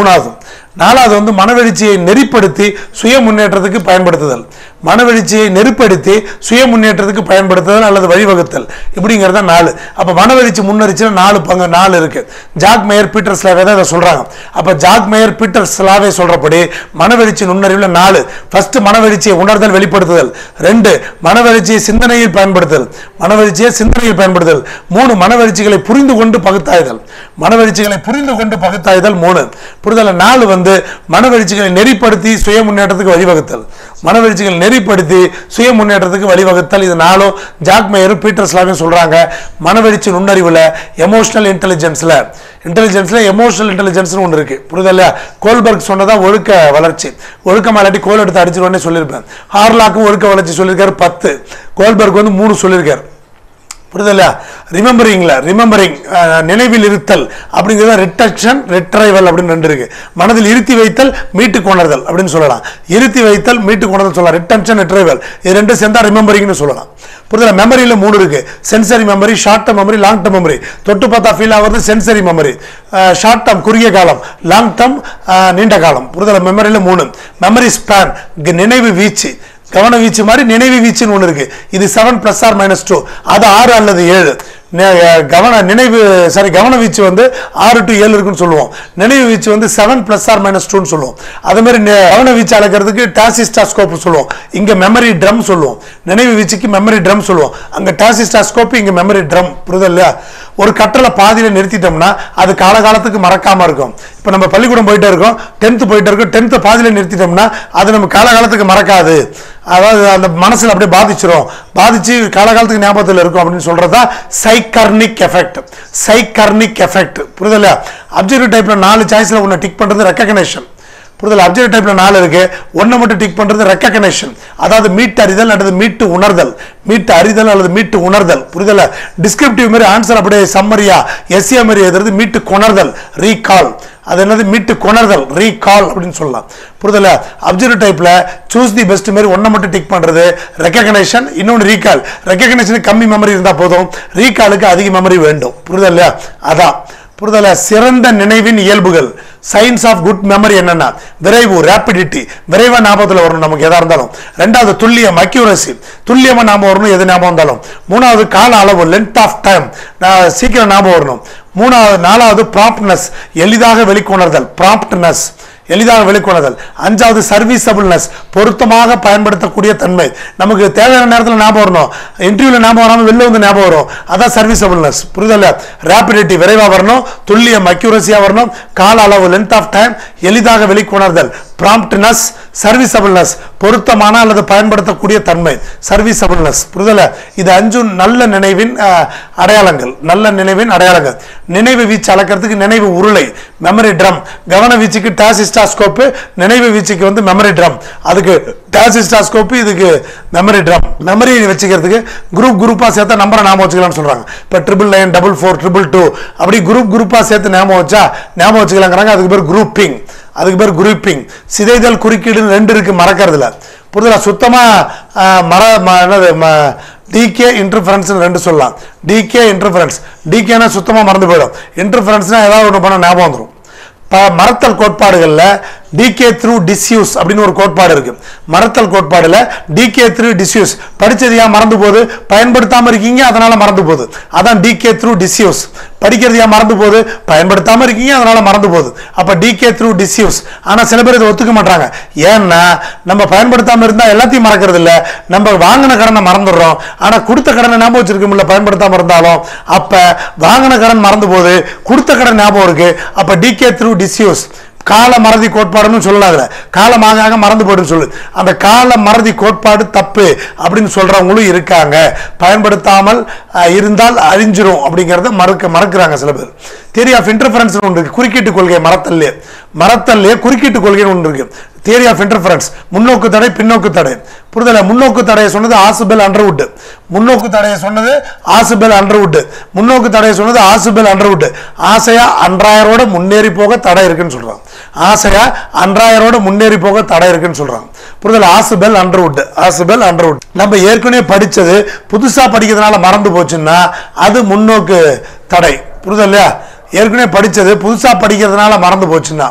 நாலாவது வந்து மனவெழுச்சியை நெறிப்படுத்தி சுய முன்னேற்றத்துக்கு பயன்படுத்துதல் மனவெழுச்சியை நெருப்படுத்தி சுய முன்னேற்றத்துக்கு பயன்படுத்துதல் அல்லது வழிவகுத்தல் இப்படிங்கிறத நாலு அப்போ மனவெழுச்சி முன்னெரிச்சியில் நாலு பங்கு நாலு இருக்கு ஜாக் மேயர் பீட்டர் ஸ்லாவே தான் இதை சொல்றாங்க அப்போ ஜாக் மேயர் பீட்டர் ஸ்லாவே சொல்றபடி மனவெழுச்சி நுண்ணறிவில் நாலு ஃபர்ஸ்ட் மனவெழுச்சியை உணர்தல் வெளிப்படுத்துதல் ரெண்டு மனவெழுச்சியை சிந்தனையில் பயன்படுத்துதல் மனவெழுச்சியை சிந்தனையில் பயன்படுத்துதல் மூணு மனவெழுச்சிகளை புரிந்து கொண்டு பகுத்தாய்தல் மனவெழுச்சிகளை புரிந்து கொண்டு பகுத்தாய்தல் மூணு புரிதல் நாலு வந்து மனவெழுச்சிகளை நெறிப்படுத்தி சுய முன்னேற்றத்துக்கு வழிவகுத்தல் மனவெழுச்சிகளை நெறிப்படுத்தி சுய முன்னேற்றத்துக்கு வழிவகுத்தல் இது நாளும் ஜாக் மேயரும் பீட்டர் ஸ்லாவையும் சொல்றாங்க மனவெழுச்சி நுண்ணறிவுல எமோஷனல் இன்டெலிஜென்ஸ்ல இன்டெலிஜென்ஸ்ல எமோஷனல் இன்டெலிஜென்ஸ்னு ஒன்று இருக்கு புரியுதா இல்லையா கோல்பர்க் சொன்னதா ஒழுக்க வளர்ச்சி ஒழுக்கம் இல்லாட்டி கோல் எடுத்து அடிச்சிருவேன்னு சொல்லியிருப்பேன் ஹார்லாக்கும் ஒழுக்க வளர்ச்சி சொல்லியிருக்காரு பத்து கோல்பர்க் வந்து மூணு சொல்லியிருக்காரு புரியுதா இல்லையா ரிமெம்பரிங்ல ரிமெம்பரிங் நினைவில் இருத்தல் அப்படிங்கிறது ரிட்டக்ஷன் ரிட்ரைவல் அப்படின்னு ரெண்டு இருக்கு மனதில் இருத்தி வைத்தல் மீட்டு கொணர்தல் அப்படின்னு சொல்லலாம் இருத்தி வைத்தல் மீட்டு கொணர்தல் சொல்லலாம் ரிட்டன்ஷன் ரிட்ரைவல் இது ரெண்டு சேர்ந்தா ரிமெம்பரிங்னு சொல்லலாம் புரியுதா மெமரியில மூணு இருக்கு sensory memory short term memory long term memory தொட்டு பார்த்தா ஃபீல் ஆகிறது சென்சரி மெமரி ஷார்ட் டர்ம் குறுகிய காலம் லாங் டர்ம் நீண்ட காலம் புரியுதா மெமரியில மூணு மெமரி ஸ்பேன் நினைவு வீச்சு கவன வீச்சு மாதிரி நினைவு வீச்சுன்னு ஒன்று இருக்கு இது seven plus or minus two அது ஆறு அல்லது ஏழு நெ- கவன நினைவு சாரி கவன வீச்சு வந்து ஆறு டு ஏழு இருக்குன்னு சொல்லுவோம் நினைவு வீச்சு வந்து செவன் பிளஸ் ஆர் மைனஸ் டூன்னு சொல்லுவோம் அதே மாதிரி நெ- கவன வீச்சு அளக்கிறதுக்கு டாசிஸ்டாஸ்கோப் சொல்லுவோம் இங்க மெமரி ட்ரம் சொல்லுவோம் நினைவு வீச்சுக்கு மெமரி ட்ரம் சொல்லுவோம் அங்க டாசிஸ்டாஸ்கோப் இங்க மெமரி ட்ரம் புரியுதா இல்லையா ஒரு கட்டளை பாதியில நிறுத்திட்டோம்னா அது காலகாலத்துக்கு மறக்காம இருக்கும் இப்போ நம்ம பள்ளிக்கூடம் போயிட்டே இருக்கோம் டென்த்து போயிட்டே இருக்கோம் டென்த்து பாதியில நிறுத்திட்டோம்னா அது நம்ம காலகாலத்துக்கு மறக்காது அதாவது அந்த மனசுல அப்படியே பாதிச்சிரும் பாதிச்சு காலகாலத்துக்கு ஞாபகத்தில் இருக்கும் அப்படின்னு சொல்றதா சைக்கர்னிக் எஃபெக்ட் சைக்கர்னிக் எஃபெக்ட் புரியுதா இல்லையா அப்ஜெக்டிவ் டைப்ல நாலு சாய்ஸ்ல ஒன்று டிக் பண்றது ரெக்கக்னேஷன் புரிதல் அப்ஜெக்ட் டைப்ல நாலு இருக்கு ஒண்ணை மட்டும் டிக் பண்றது ரெக்கக்னேஷன் அதாவது மீட்டு அறிதல் அல்லது மீட்டு உணர்தல் மீட்டு அறிதல் அல்லது மீட்டு உணர்தல் புரிதல டிஸ்கிரிப்டிவ் மாதிரி ஆன்சர் அப்படியே சம்மரியா எஸ்ஏ மாதிரி எழுதுறது மீட்டு கொணர்தல் ரீகால் அது என்னது மீட்டு கொணர்தல் ரீகால் அப்படின்னு சொல்லலாம் புரிதல அப்ஜெக்ட் டைப்ல சூஸ் தி பெஸ்ட் மாதிரி ஒன்றை மட்டும் டிக் பண்றது ரெக்கக்னேஷன் இன்னொன்று ரீகால் ரெக்கக்னேஷனுக்கு கம்மி மெமரி இருந்தா போதும் ரீகாலுக்கு அதிக மெமரி வேண்டும் புரிதல் இல்லையா அதான் புரிதல சிறந்த நினைவின் இயல்புகள் சயின்ஸ் ஆஃப் குட் மெமரி என்னன்னா விரைவு ரேப்பிடிட்டி விரைவா ஞாபகத்தில் வரணும் நமக்கு எதா இருந்தாலும் ரெண்டாவது துல்லியம் அக்யூரசி துல்லியமா ஞாபகம் வரணும் எது ஞாபகம் இருந்தாலும் மூணாவது கால அளவு லென்த் ஆஃப் டைம் சீக்கிரம் ஞாபகம் வரணும் மூணாவது நாலாவது ப்ராப்ட்னஸ் எளிதாக வெளிக்கொணர்தல் ப்ராப்ட்னஸ் எளிதாக வெளிக்கொணர்தல் அஞ்சாவது சர்வீசபிள்னஸ் பொருத்தமாக பயன்படுத்தக்கூடிய தன்மை நமக்கு தேவையான நேரத்தில் ஞாபகம் வரணும் இன்டர்வியூல ஞாபகம் வராமல் வெளில வந்து ஞாபகம் வரும் அதான் சர்வீசபிள்னஸ் புரிதல் ரேபிடிட்டி விரைவாக வரணும் துல்லியம் அக்யூரஸியாக வரணும் கால அளவு லென்த் ஆஃப் டைம் எளிதாக வெளிக்கொணர்தல் ப்ராம்ப்ட்னஸ் சர்வீசபிள்னஸ் பொருத்தமான அல்லது பயன்படுத்தக்கூடிய தன்மை சர்வீசபிள்னஸ் புரிதல இது அஞ்சும் நல்ல நினைவின் அஹ், அடையாளங்கள் நல்ல நினைவின் அடையாளங்கள் நினைவு வீச்சு அளக்கிறதுக்கு நினைவு உருளை மெமரி ட்ரம் கவன வீச்சுக்கு டாசிஸ்டாஸ்கோப்பு நினைவு வீச்சுக்கு வந்து மெமரி ட்ரம் அதுக்கு டாசிஸ்டாஸ்கோப்பு இதுக்கு மெமரி ட்ரம் மெமரி வச்சுக்கிறதுக்கு குரூப் குரூப்பாக சேர்த்தா நம்பரை ஞாபகம் வச்சுக்கலாம்னு சொல்றாங்க இப்போ triple nine double four triple two அப்படி குரூப் குரூப்பாக சேர்த்து ஞாபகம் வச்சா ஞாபகம் வச்சுக்கலாங்கிறாங்க அதுக்கு பேர் குரூப்பிங் அதுக்கு பேர் குரூப்பிங் சிதைதல் குறுக்கீடுன்னு ரெண்டு இருக்கு மறக்கறதுல புரிதலா சுத்தமா ஆஹ், மற ம- என்னது டிகே இன்டர்ஃபரன்ஸ் ரெண்டு சொல்லலாம் டிகே இன்டர்ஃபரன்ஸ் டிகேனா சுத்தமா மறந்து போயிடும் இன்டர்ஃபரன்ஸ்னா ஏதாவது ஒன்று பண்ண ஞாபகம் வந்துடும் ப மறத்தல் கோட்பாடுகளில் டிகே த்ரூ டிஸ்யூஸ் அப்படின்னு ஒரு கோட்பாடு இருக்கு மறத்தல் கோட்பாடுல டிகே த்ரூ டிஸ்யூஸ் படிச்சது ஏன் மறந்து போகுது பயன்படுத்தாம இருக்கீங்க அதனால மறந்து போகுது அதான் டிகே த்ரூ டிஸ்யூஸ் படிக்கிறது ஏன் மறந்து போகுது பயன்படுத்தாம இருக்கீங்க அதனால மறந்து போகுது அப்ப டிகே த்ரூ டிஸ்யூஸ் ஆனா சில பேர் இதை ஒத்துக்க மாட்டாங்க ஏன்னா நம்ம பயன்படுத்தாம இருந்தா எல்லாத்தையும் மறக்கிறது இல்ல நம்ம வாங்கின கடனை மறந்துடுறோம் ஆனா கொடுத்த கடனை ஞாபகம் வச்சிருக்க முடியல பயன்படுத்தாம இருந்தாலும் அப்ப வாங்கின கடன் மறந்து போகுது கொடுத்த கடன் ஞாபகம் இருக்கு அப்ப டிகே த்ரூ டிஸ்யூஸ் கால மறதி கோட்பாடுன்னு சொல்லலாம் அதுல காலமாக ஆக மறந்து போயிடுன்னு சொல்லு அந்த கால மறதி கோட்பாடு தப்பு அப்படின்னு சொல்றவங்களும் இருக்காங்க பயன்படுத்தாமல் அஹ், இருந்தால் அழிஞ்சிரும் அப்படிங்கறத மறக்க மறக்கிறாங்க சில பேர் தியரி ஆஃப் இன்டர்ஃபரன்ஸ் ஒன்று இருக்கு குறுக்கீட்டு கொள்கை மறத்தல்லே மறத்தல்லே குறுக்கீட்டு கொள்கைன்னு ஒன்று இருக்கு தியரி ஆஃப் இன்டர்ஃபரன்ஸ் முன்னோக்கு தடை பின்னோக்கு தடை புரிதல முன்னோக்கு தடையை சொன்னது ஆசுபெல் அண்டர்வுட் முன்னோக்கு தடையை சொன்னது ஆசுபெல் அண்டர்வுட் முன்னோக்கு தடையை சொன்னது ஆசுபெல் அண்டர்வுட் ஆசையா அன்றாயரோட முன்னேறி போக தடை இருக்குன்னு சொல்றாங்க ஆசையா அன்றாயரோட முன்னேறி போக தடை இருக்குன்னு சொல்றாங்க புரிதல ஆசுபெல் அண்டர்வுட் ஆசுபெல் அண்டர்வுட் நம்ம ஏற்கனவே படிச்சது புதுசா படிக்கிறதுனால மறந்து போச்சுன்னா அது முன்னோக்கு தடை புரிதல் இல்லையா ஏற்கனவே படிச்சது புதுசா படிக்கிறதுனால மறந்து போச்சுன்னா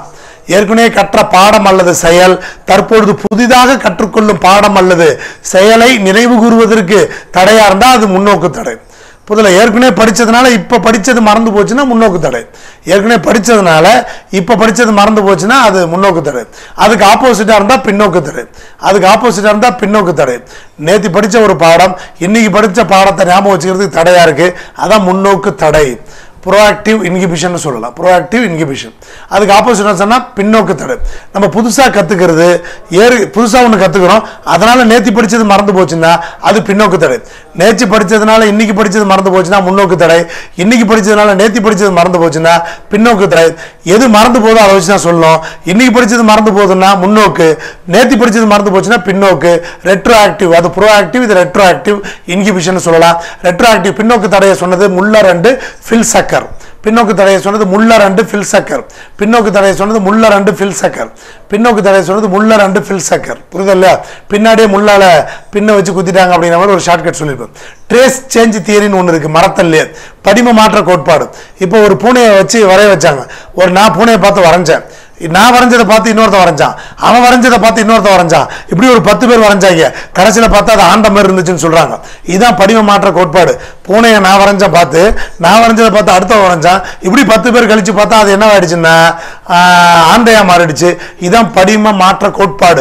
ஏற்கனவே கற்ற பாடம் அல்லது செயல் தற்பொழுது புதிதாக கற்றுக்கொள்ளும் பாடம் அல்லது செயலை நினைவு கூறுவதற்கு தடையா இருந்தால் அது முன்னோக்கு தடை புதில் ஏற்கனவே படிச்சதுனால இப்போ படிச்சது மறந்து போச்சுன்னா முன்னோக்கு தடை ஏற்கனவே படிச்சதுனால இப்போ படிச்சது மறந்து போச்சுன்னா அது முன்னோக்கு தடை அதுக்கு ஆப்போசிட்டாக இருந்தால் பின்னோக்கு தடை அதுக்கு ஆப்போசிட்டாக இருந்தால் பின்னோக்கு தடை நேற்று படிச்ச ஒரு பாடம் இன்னைக்கு படிச்ச பாடத்தை ஞாபகம் வச்சுக்கிறதுக்கு தடையா இருக்கு அதான் முன்னோக்கு தடை ப்ரோஆக்டிவ் இன்ஹிபிஷன் சொல்லலாம் ப்ரோஆக்டிவ் இன்ஹிபிஷன் அதுக்கு ஆப்போசிட்டாக சொன்னால் பின்னோக்கு தடை நம்ம புதுசாக கற்றுக்கிறது ஏறு புதுசாக ஒன்று கற்றுக்குறோம் அதனால் நேற்று படித்தது மறந்து போச்சுன்னா அது பின்னோக்கு தடை நேற்று படித்ததுனால இன்னைக்கு படித்தது மறந்து போச்சுன்னா முன்னோக்கு தடை இன்னைக்கு படித்ததுனால நேற்று படித்தது மறந்து போச்சுன்னா பின்னோக்கு தடை எது மறந்து போதோ அதை வச்சு தான் சொல்லணும் இன்னைக்கு படித்தது மறந்து போகுதுன்னா முன்னோக்கு நேற்று படித்தது மறந்து போச்சுன்னா பின்னோக்கு ரெட்ரோ ஆக்டிவ் அது ப்ரோ ஆக்டிவ் இது ரெட்ரோ ஆக்டிவ் இன்ஹிபிஷன் சொல்லலாம் ரெட்ரோ ஆக்டிவ் பின்னோக்கு தடையை சொன்னது முல்லர் அண்டு ஃபில் சக்கர் பின்னோக்கு தடையை சொன்னது முல்லர் அண்டு ஃபில் சக்கர் பின்னோக்கு தடையை சொன்னது முல்லர் அண்டு ஃபில் சக்கர் பின்னோக்கு தடையை சொன்னது முல்லர் அண்டு ஃபில் சக்கர் புரியுதா இல்லையா பின்னாடியே முள்ளால பின்ன வச்சு குத்திட்டாங்க அப்படிங்கிற மாதிரி ஒரு ஷார்ட்கட் சொல்லியிருப்பேன் ட்ரேஸ் சேஞ்ச் தியரின்னு ஒன்று இருக்குது மரத்தல்லே படிம மாற்ற கோட்பாடு இப்போ ஒரு பூனையை வச்சு வரைய வச்சாங்க ஒரு நான் பூனையை பார்த்து வரைஞ்சேன் நான் வரைஞ்சதை பார்த்து இன்னொருத்தன் வரைஞ்சான் அவன் வரைஞ்சதை பார்த்து இன்னொருத்தன் வரைஞ்சான் இப்படி ஒரு பத்து பேர் வரைஞ்சாங்க கடைசியில் பார்த்தா அது ஆண்ட மாதிரி இருந்துச்சுன்னு சொல்றாங்க இதுதான் படிம மாற்ற கோட்பாடு பூனையை நான் வரைஞ்ச பார்த்து நான் வரைஞ்சதை பார்த்து அடுத்தவன் வரைஞ்சான் இப்படி பத்து பேர் கழிச்சு பார்த்தா அது என்ன ஆயிடுச்சுன்னா ஆஹ், ஆண்டையா மாறிடுச்சு இதுதான் படிம மாற்ற கோட்பாடு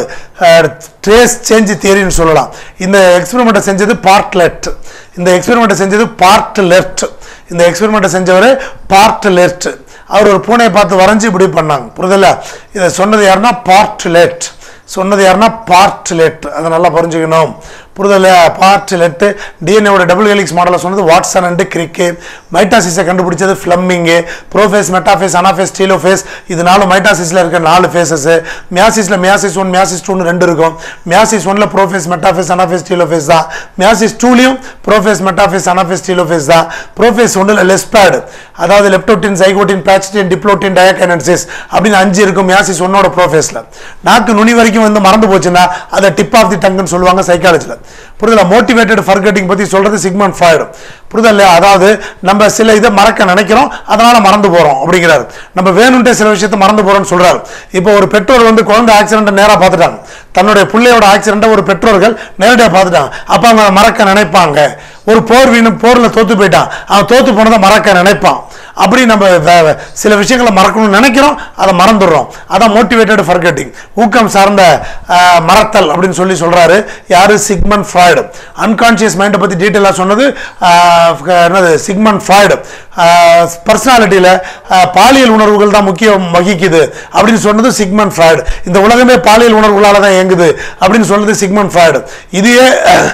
ட்ரேஸ் சேஞ்ச் தியரின்னு சொல்லலாம் இந்த எக்ஸ்பெரிமெண்ட்டை செஞ்சது பார்ட்லெட் இந்த எக்ஸ்பெரிமெண்ட்டை செஞ்சது பார்ட் லெஃப்ட் இந்த எக்ஸ்பெரிமெண்ட்டை செஞ்சவர் பார்ட் லெஃப்ட் அவர் ஒரு பூனையை பார்த்து வரைஞ்சு இப்படி பண்ணாங்க புரியுதுல்ல இதை சொன்னது யாருன்னா பார்ட்லெட் சொன்னது யாருன்னா பார்ட்லெட் அதை நல்லா புரிஞ்சுக்கணும் புரிதல பார்ட்லெட்டு டிஎன்ஏவோட டபுள் ஹெலிக்ஸ் மாடலை சொன்னது வாட்சன் அண்டு கிரிக்கு மைட்டாசிஸை கண்டுபிடிச்சது Flemming prophase metaphase anaphase telophase இது நாலு மைட்டாசிஸில் இருக்க நாலு ஃபேஸஸ் மியாசிஸில் மியாசிஸ் ஒன் மியாசிஸ் டூன்னு ரெண்டு இருக்கும் மியாசிஸ் ஒன்ல ப்ரோஃபேஸ் மெட்டாஃபேஸ் அனாஃபேஸ் டீலோஃபேஸ் தான் மியாசிஸ் டூலையும் ப்ரோஃபேஸ் மெட்டாஃபேஸ் அனாஃபேஸ் டீலோஃபேஸ் தான் ப்ரோஃபேஸ் ஒன்றில் லெஸ்பேடு அதாவது லெப்டோட்டின் சைகோட்டின் பேச்சிட்டின் டிப்ளோட்டின் டயக்கைனன்சிஸ் அப்படின்னு அஞ்சு இருக்கும் மியாசிஸ் ஒன்னோட ப்ரோஃபேஸில் நாக்கு நுனி வரைக்கும் வந்து மறந்து போச்சுன்னா அதை டிப் ஆஃப் தி டங்குன்னு சொல்லுவாங்க சைக்காலஜியில் புரியுதுல மோட்டிவேட்டட் ஃபர்கட்டிங் பற்றி சொல்றது சிக்மன் ஃபாய்டு புரியுதா இல்லையா அதாவது நம்ம சில இதை மறக்க நினைக்கிறோம் அதனால மறந்து போறோம் அப்படிங்கிறாரு நம்ம வேணும்ட்டே சில விஷயத்தை மறந்து போறோம்னு சொல்றாரு இப்போ ஒரு பெற்றோர் வந்து குழந்தை ஆக்சிடென்ட்டை நேராக பார்த்துட்டாங்க தன்னுடைய பிள்ளையோட ஆக்சிடென்ட்டை ஒரு பெற்றோர்கள் நேரடியாக பார்த்துட்டாங்க அப்போ அவங்க மறக்க நினைப்பாங்க ஒரு போர் வீணும் போரில் தோத்து போயிட்டான் அவன் தோத்து போனதை மறக்க நினைப்பான் அப்படி நம்ம வே- வே- சில விஷயங்களை மறக்கணும்னு நினைக்கிறோம் அதை மறந்துடுறோம் அதான் மோட்டிவேட்டட் ஃபர்கெட்டிங் ஊக்கம் சார்ந்த ஆஹ், மறத்தல் அப்படின்னு சொல்லி சொல்றாரு யாரு சிக்மன் ஃப்ராய்டு அன்கான்சியஸ் மைண்டை பத்தி டீட்டெயிலாக சொன்னது ஆஹ், என்னது சிக்மன் ஃப்ராய்டு பர்சனாலிட்டியில் பாலியல் உணர்வுகள் தான் முக்கியம் வகிக்குது அப்படின்னு சொன்னது சிக்மன் ஃப்ராய்டு இந்த உலகமே பாலியல் உணர்வுகளால தான் இயங்குது அப்படின்னு சொன்னது சிக்மன் ஃப்ராய்டு இதையே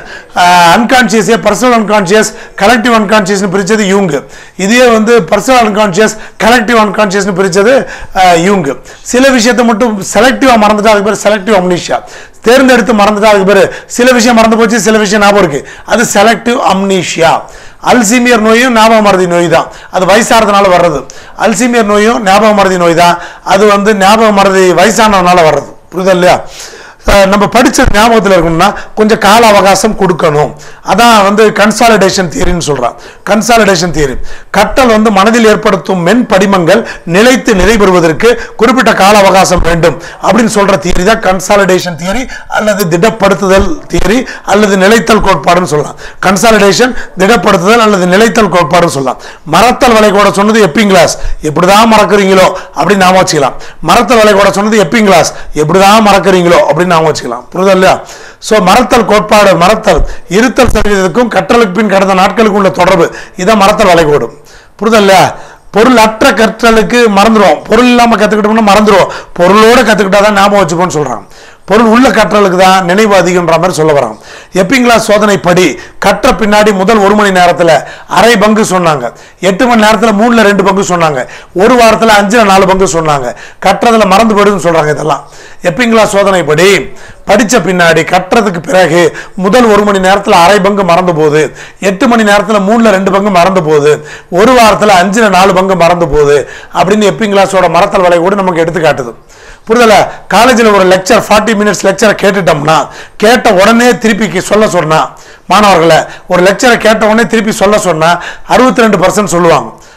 அன்கான்சியஸே பர்சனல் அன்கான்சியஸ் கலெக்டிவ் அன்கான்சியஸ்னு பிரிச்சது யூங்கு இதையே வந்து பர்சனல் அன்கான்சியஸ் கலெக்டிவ் அன்கான்சியஸ்னு பிரிச்சது அஹ், யூங்கு சில விஷயத்தை மட்டும் செலக்டிவாக மறந்துட்டா அதுக்கு பேர் செலக்டிவ் அம்னிஷியா தேர்ந்தெடுத்து மறந்துட்டா அதுக்கு பேர் சில விஷயம் மறந்து போச்சு சில விஷயம் ஞாபகம் இருக்கு அது செலக்டிவ் அம்னீஷியா அல்சீமியர் நோயும் ஞாபக மறதி நோய் தான் அது வயசாகிறதுனால வர்றது அல்சீமியர் நோயும் ஞாபக மறதி நோய் தான் அது வந்து ஞாபக மறதி வயசானதுனால வர்றது புரியுதா இல்லையா அஹ் நம்ம படிச்சது ஞாபகத்தில் இருக்கணும்னா கொஞ்சம் கால அவகாசம் கொடுக்கணும் அதான் வந்து கன்சாலிடேஷன் தியரின்னு சொல்றான் கன்சாலிடேஷன் தியரி கற்றல் வந்து மனதில் ஏற்படுத்தும் மென் படிமங்கள் நிலைத்து நிறைபெறுவதற்கு குறிப்பிட்ட கால அவகாசம் வேண்டும் அப்படின்னு சொல்ற தியரி தான் கன்சாலிடேஷன் தியரி அல்லது திடப்படுத்துதல் தியரி அல்லது நிலைத்தல் கோட்பாடுன்னு சொல்லலாம் கன்சாலிடேஷன் திடப்படுத்துதல் அல்லது நிலைத்தல் கோட்பாடுன்னு சொல்லலாம் மரத்தல் வளைகோட சொன்னது எப்பிங் கிளாஸ் எப்படிதான் மறக்கிறீங்களோ அப்படின்னு நாம வச்சுக்கலாம் மரத்தல் வளைகோட சொன்னது எப்பிங் கிளாஸ் எப்படிதான் மறக்கிறீங்களோ அப்படின்னு நாம வச்சுக்கலாம் புரியுதா இல்லையா ஸோ மரத்தல் கோட்பாடு மரத்தல் இருத்தல் சதவீதத்துக்கும் கற்றலுக்கு பின் கடந்த நாட்களுக்கு உள்ள தொடர்பு இதான் மரத்தல் வளைகோடு புரியுதா இல்லையா பொருள் அற்ற கற்றலுக்கு மறந்துடும் பொருள் இல்லாமல் கற்றுக்கிட்டோம்னா மறந்துடும் பொருளோட கற்றுக்கிட்டா தான் ஞாபகம் வச்சுக்கோன்னு சொல்கிறாங்க பொருள் உள்ள கற்றலுக்கு தான் நினைவு அதிகன்ற மாதிரி சொல்ல வராங்க எப்பிங்களா சோதனை படி கற்ற பின்னாடி முதல் ஒரு மணி நேரத்தில் அரை பங்கு சொன்னாங்க எட்டு மணி நேரத்தில் மூணுல ரெண்டு பங்கு சொன்னாங்க ஒரு வாரத்தில் அஞ்சுல நாலு பங்கு சொன்னாங்க கற்றதுல மறந்து போயிடுன்னு சொல்றாங்க இதெல்லாம் எப்பிங்களா சோதனை படி படிச்ச பின்னாடி கற்றதுக்கு பிறகு முதல் ஒரு மணி நேரத்தில் அரை பங்கு மறந்து போகுது எட்டு மணி நேரத்தில் மூணுல ரெண்டு பங்கு மறந்து போகுது ஒரு வாரத்தில் அஞ்சுல நாலு பங்கு மறந்து போகுது அப்படின்னு எப்பிங்கிளாஸோட மரத்தல் வலை கூட நமக்கு எடுத்து காட்டுது புரிதல காலேஜில் ஒரு லெக்சர் ஃபார்ட்டி மினிட்ஸ் லெக்சரை கேட்டுட்டோம்னா கேட்ட உடனே திருப்பி கே- சொல்ல சொன்னா மாணவர்களை ஒரு லெக்சரை கேட்ட உடனே திருப்பி சொல்ல சொன்னா அறுபத்தி ரெண்டு பர்சன்ட் சொல்லுவாங்க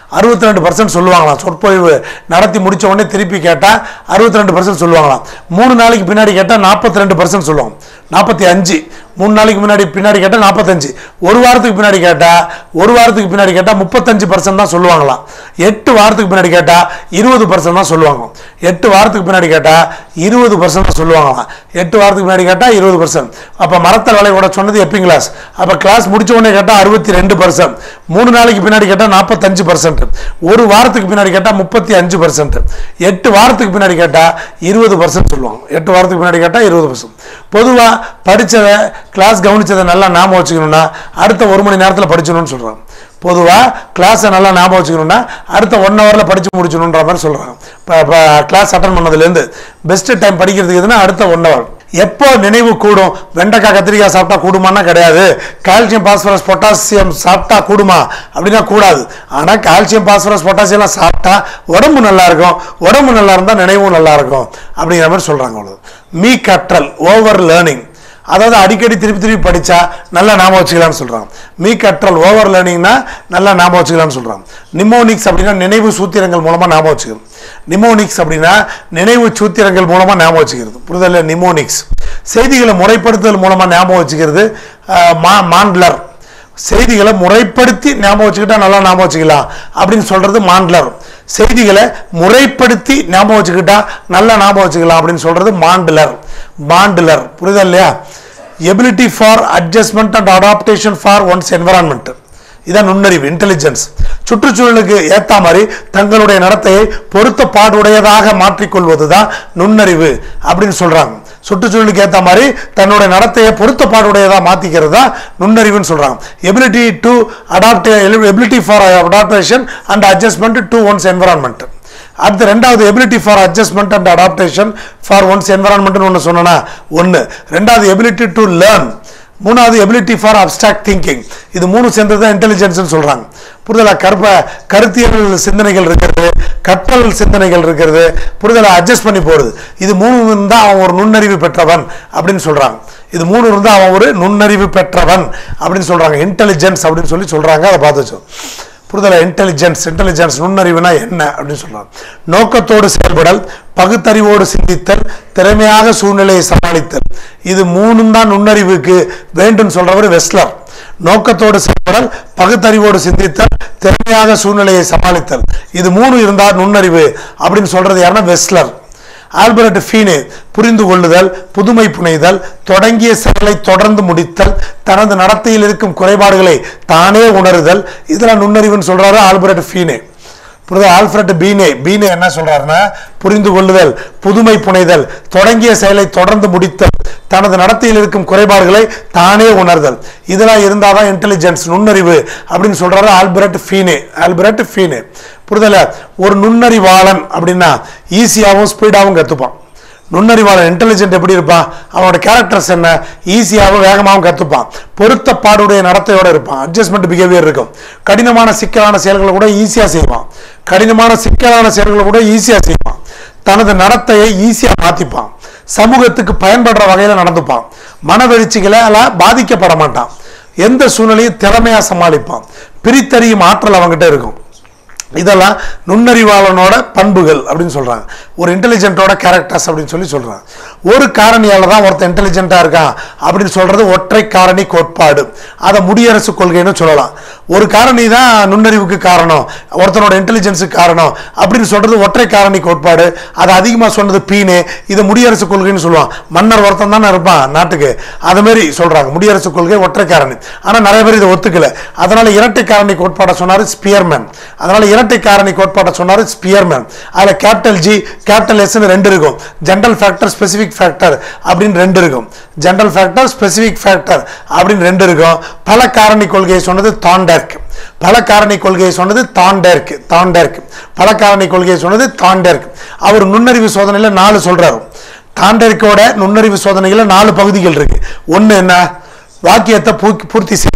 அறுபத்தி ரெண்டு பர்சன்ட் சொல்லுவாங்களாம் சொற்பொழிவு நடத்தி முடிச்ச உடனே திருப்பி கேட்டால் அறுபத்தி ரெண்டு பர்சன்ட் சொல்லுவாங்களாம் மூணு நாளைக்கு பின்னாடி கேட்டால் நாற்பத்தி ரெண்டு பர்சன்ட் சொல்லுவாங்க நாற்பத்தி அஞ்சு மூணு நாளைக்கு முன்னாடி பின்னாடி கேட்டால் நாற்பத்தஞ்சு ஒரு வாரத்துக்கு பின்னாடி கேட்டால் ஒரு வாரத்துக்கு பின்னாடி கேட்டால் முப்பத்தஞ்சு பர்சன்ட் தான் சொல்லுவாங்களாம் எட்டு வாரத்துக்கு பின்னாடி கேட்டால் இருபது பர்சன்ட் தான் சொல்லுவாங்க எட்டு வாரத்துக்கு பின்னாடி கேட்டால் இருபது பர்சன்ட் தான் சொல்லுவாங்களாம் எட்டு வாரத்துக்கு பின்னாடி கேட்டால் இருபது பர்சன்ட் அப்போ மரத்தல் வேலை கூட சொன்னது எப்பிங் கிளாஸ் அப்போ கிளாஸ் முடிச்ச உடனே கேட்டால் அறுபத்தி ரெண்டு பர்சன்ட் மூணு நாளைக்கு பின்னாடி கேட்டால் நாற்பத்தஞ்சு பர்சன்ட் ஒரு வாரத்துக்கு பின்னாடி கேட்டால் முப்பத்தி அஞ்சு பர்சன்ட் எட்டு வாரத்துக்கு பின்னாடி கேட்டால் இருபது பர்சன்ட் சொல்லுவாங்க எட்டு வாரத்துக்கு பின்னாடி கேட்டால் இருபது பர்சன்ட் பொதுவாக படித்ததை கிளாஸ் கவனிச்சதை நல்லா ஞாபகம் வச்சுக்கணும்னா அடுத்த ஒரு மணி நேரத்தில் படிச்சணும்னு சொல்கிறாங்க பொதுவாக கிளாஸை நல்லா ஞாபகம் வச்சுக்கணும்னா அடுத்த ஒன் ஹவரில் படித்து முடிச்சணுன்ற மாதிரி சொல்கிறாங்க இப்போ இப்போ கிளாஸ் அட்டன் பண்ணதுலேருந்து பெஸ்ட்டு டைம் படிக்கிறதுக்கு எதுனா அடுத்த ஒன் ஹவர் எப்போ நினைவு கூடும் வெண்டைக்காய் கத்திரிக்காய் சாப்பிட்டா கூடுமான்னா கிடையாது கால்சியம் பாஸ்பரஸ் பொட்டாசியம் சாப்பிட்டா கூடுமா அப்படின்னா கூடாது ஆனால் கால்சியம் பாஸ்பரஸ் பொட்டாசியம்லாம் சாப்பிட்டா உடம்பு நல்லா இருக்கும் உடம்பு நல்லா இருந்தால் நினைவும் நல்லா இருக்கும் அப்படிங்கிற மாதிரி சொல்கிறாங்க அவ்வளோ மீ கற்றல் ஓவர் லேர்னிங் அதாவது அடிக்கடி திருப்பி திருப்பி படித்தா நல்லா ஞாபகம் வச்சுக்கலாம்னு சொல்கிறாங்க மீ கற்றல் ஓவர் லேர்னிங்னா நல்லா ஞாபகம் வச்சுக்கலாம்னு சொல்கிறாங்க நிமோனிக்ஸ் அப்படின்னா நினைவு சூத்திரங்கள் மூலமாக ஞாபகம் வச்சுக்கிறது நிமோனிக்ஸ் அப்படின்னா நினைவு சூத்திரங்கள் மூலமாக ஞாபகம் வச்சுக்கிறது புரிதல் நிமோனிக்ஸ் செய்திகளை முறைப்படுத்துதல் மூலமாக ஞாபகம் வச்சுக்கிறது ஆஹ், மா மாண்ட்லர் செய்திகளை முறைப்படுத்தி ஞாபகம் வச்சுக்கிட்டா நல்லா ஞாபகம் வச்சுக்கலாம் அப்படின்னு சொல்றது மாண்ட்லர் செய்திகளை முறைப்படுத்தி ஞாபகம் வச்சுக்கிட்டா நல்லா ஞாபகம் வச்சுக்கலாம் அப்படின்னு சொல்றது மாண்ட்லர் மாண்ட்லர் புரியுதா இல்லையா ability for adjustment and adaptation for one's environment இதான் நுண்ணறிவு இன்டெலிஜென்ஸ் சுற்றுச்சூழலுக்கு ஏத்த மாதிரி தங்களுடைய நடத்தையை பொருத்தப்பாடுடையதாக மாற்றிக்கொள்வது தான் நுண்ணறிவு அப்படின்னு சொல்றாங்க சுற்றுச்சூழலுக்கு ஏத்த மாதிரி தன்னுடைய நடத்தையை பொருத்தப்பாடுடையதாக மாத்திக்கிறது தான் நுண்ணறிவுன்னு சொல்றாங்க ability to adapt ability for adaptation and adjustment to one's environment அடுத்து ரெண்டாவது ability for adjustment and adaptation for one's என்வரான்மெண்ட்னு ஒன்று சொன்னேன்னா ஒன்று ரெண்டாவது எபிலிட்டி டு லேர்ன் மூணாவது எபிலிட்டி ஃபார் அப்டாக்ட் திங்கிங் இது மூணு சேர்ந்தது தான் இன்டெலிஜென்ஸ்னு சொல்கிறாங்க புரிதலா கற்ப கருத்தியல் சிந்தனைகள் இருக்கிறது கற்றல் சிந்தனைகள் இருக்கிறது புரிதலை அட்ஜஸ்ட் பண்ணி போகிறது இது மூணு இருந்தால் அவன் ஒரு நுண்ணறிவு பெற்றவன் அப்படின்னு சொல்கிறாங்க இது மூணு இருந்தால் அவன் ஒரு நுண்ணறிவு பெற்றவன் அப்படின்னு சொல்கிறாங்க இன்டெலிஜென்ஸ் அப்படின்னு சொல்லி சொல்கிறாங்க அதை பார்த்து வச்சோம் புரிதலை இன்டெலிஜென்ஸ் இன்டெலிஜென்ஸ் நுண்ணறிவுனா என்ன அப்படின்னு சொல்றாங்க நோக்கத்தோடு செயல்படல் பகுத்தறிவோடு சிந்தித்தல் திறமையாக சூழ்நிலையை சமாளித்தல் இது மூணும் தான் நுண்ணறிவுக்கு வேண்டும் சொல்றவர் வெஸ்லர் நோக்கத்தோடு செயல்படல் பகுத்தறிவோடு சிந்தித்தல் திறமையாக சூழ்நிலையை சமாளித்தல் இது மூணு இருந்தால் நுண்ணறிவு அப்படின்னு சொல்றது யாருன்னா வெஸ்லர் ஆல்பர்ட் ஃபீனே புரிந்து கொள்ளுதல் புதுமை புனைதல் தொடங்கிய செயலை தொடர்ந்து முடித்தல் தனது நடத்தையில் இருக்கும் குறைபாடுகளை தானே உணருதல் இதெல்லாம் நுண்ணறிவுன்னு சொல்றாரு ஆல்பர்ட் ஃபீனே புரியுதா ஆல்ஃபிரட் பீனே பீனே என்ன சொல்றாருன்னா புரிந்து கொள்ளுதல் புதுமை புனைதல் தொடங்கிய செயலை தொடர்ந்து முடித்தல் தனது நடத்தையில் இருக்கும் குறைபாடுகளை தானே உணர்தல் இதெல்லாம் இருந்தாதான் இன்டெலிஜென்ஸ் நுண்ணறிவு அப்படின்னு சொல்றாரு ஆல்பர்ட் ஃபீனே ஆல்பர்ட் ஃபீனே புரிதல ஒரு நுண்ணறிவாளன் அப்படின்னா ஈஸியாகவும் ஸ்பீடாகவும் கற்றுப்பான் நுண்ணறிவாளன் இன்டெலிஜென்ட் எப்படி இருப்பான் அவனோட கேரக்டர்ஸ் என்ன ஈஸியாகவும் வேகமாகவும் கற்றுப்பான் பொருத்தப்பாடுடைய நடத்தையோட இருப்பான் அட்ஜஸ்ட்மெண்ட் பிஹேவியர் இருக்கும் கடினமான சிக்கலான செயல்களை கூட ஈஸியாக செய்வான் கடினமான சிக்கலான செயல்களை கூட ஈஸியாக செய்வான் தனது நடத்தையை ஈஸியாக மாற்றிப்பான் சமூகத்துக்கு பயன்படுற வகையில் நடந்துப்பான் மனவெழுச்சிகளால் பாதிக்கப்பட மாட்டான் எந்த சூழ்நிலையும் திறமையாக சமாளிப்பான் பிரித்தறியும் ஆற்றல் அவங்ககிட்ட இருக்கும் இதெல்லாம் நுண்ணறிவாளனோட பண்புகள் அப்படின்னு சொல்றாங்க ஒரு இன்டெலிஜென்ட்டோட கேரக்டர்ஸ் அப்படின்னு சொல்லி சொல்றாங்க ஒரு காரணியால தான் ஒருத்தன் இன்டெலிஜென்ட்டா இருக்கான் அப்படின்னு சொல்றது ஒற்றை காரணி கோட்பாடு அதை முடியரசு கொள்கைன்னு சொல்லலாம் ஒரு காரணி தான் நுண்ணறிவுக்கு காரணம் ஒருத்தனோட இன்டெலிஜென்ஸுக்கு காரணம் அப்படின்னு சொல்றது ஒற்றை காரணி கோட்பாடு அதை அதிகமாக சொன்னது பீனே இது முடியரசு கொள்கைன்னு சொல்லுவான் மன்னர் ஒருத்தன் தானே இருப்பான் நாட்டுக்கு அது மாதிரி சொல்றாங்க முடியரசு கொள்கை ஒற்றை காரணி ஆனா நிறைய பேர் இதை ஒத்துக்கல அதனால இரட்டை காரணி கோட்பாடை சொன்னாரு ஸ்பியர்மேன் அதனால இரட்டை காரணி கோட்பாட்டை சொன்னாரு ஸ்பியர்மேன் அதுல கேபிட்டல் ஜி கேபிட்டல் எஸ்ன்னு ரெண்டு இருக்கும் ஜென்ரல் ஃபேக்டர் ஸ்பெசிஃபிக் ஃபேக்டர் அப்படின்னு ரெண்டு இருக்கும் ஜென்ரல் ஃபேக்டர் ஸ்பெசிஃபிக் ஃபேக்டர் அப்படின்னு ரெண்டு இருக்கும் பல காரணி கொள்கையை சொன்னது தாண்டர்க் பல காரணி கொள்கையை சொன்னது தாண்டர்க் தாண்டர்க் பல காரணி கொள்கையை சொன்னது தாண்டர்க் அவர் நுண்ணறிவு சோதனையில நாலு சொல்றாரு தாண்டர்க்கோட நுண்ணறிவு சோதனைகள்ல நாலு பகுதிகள் இருக்கு ஒண்ணு என்ன வாக்கியத்தை பூ- பூர்த்தி செய்யும்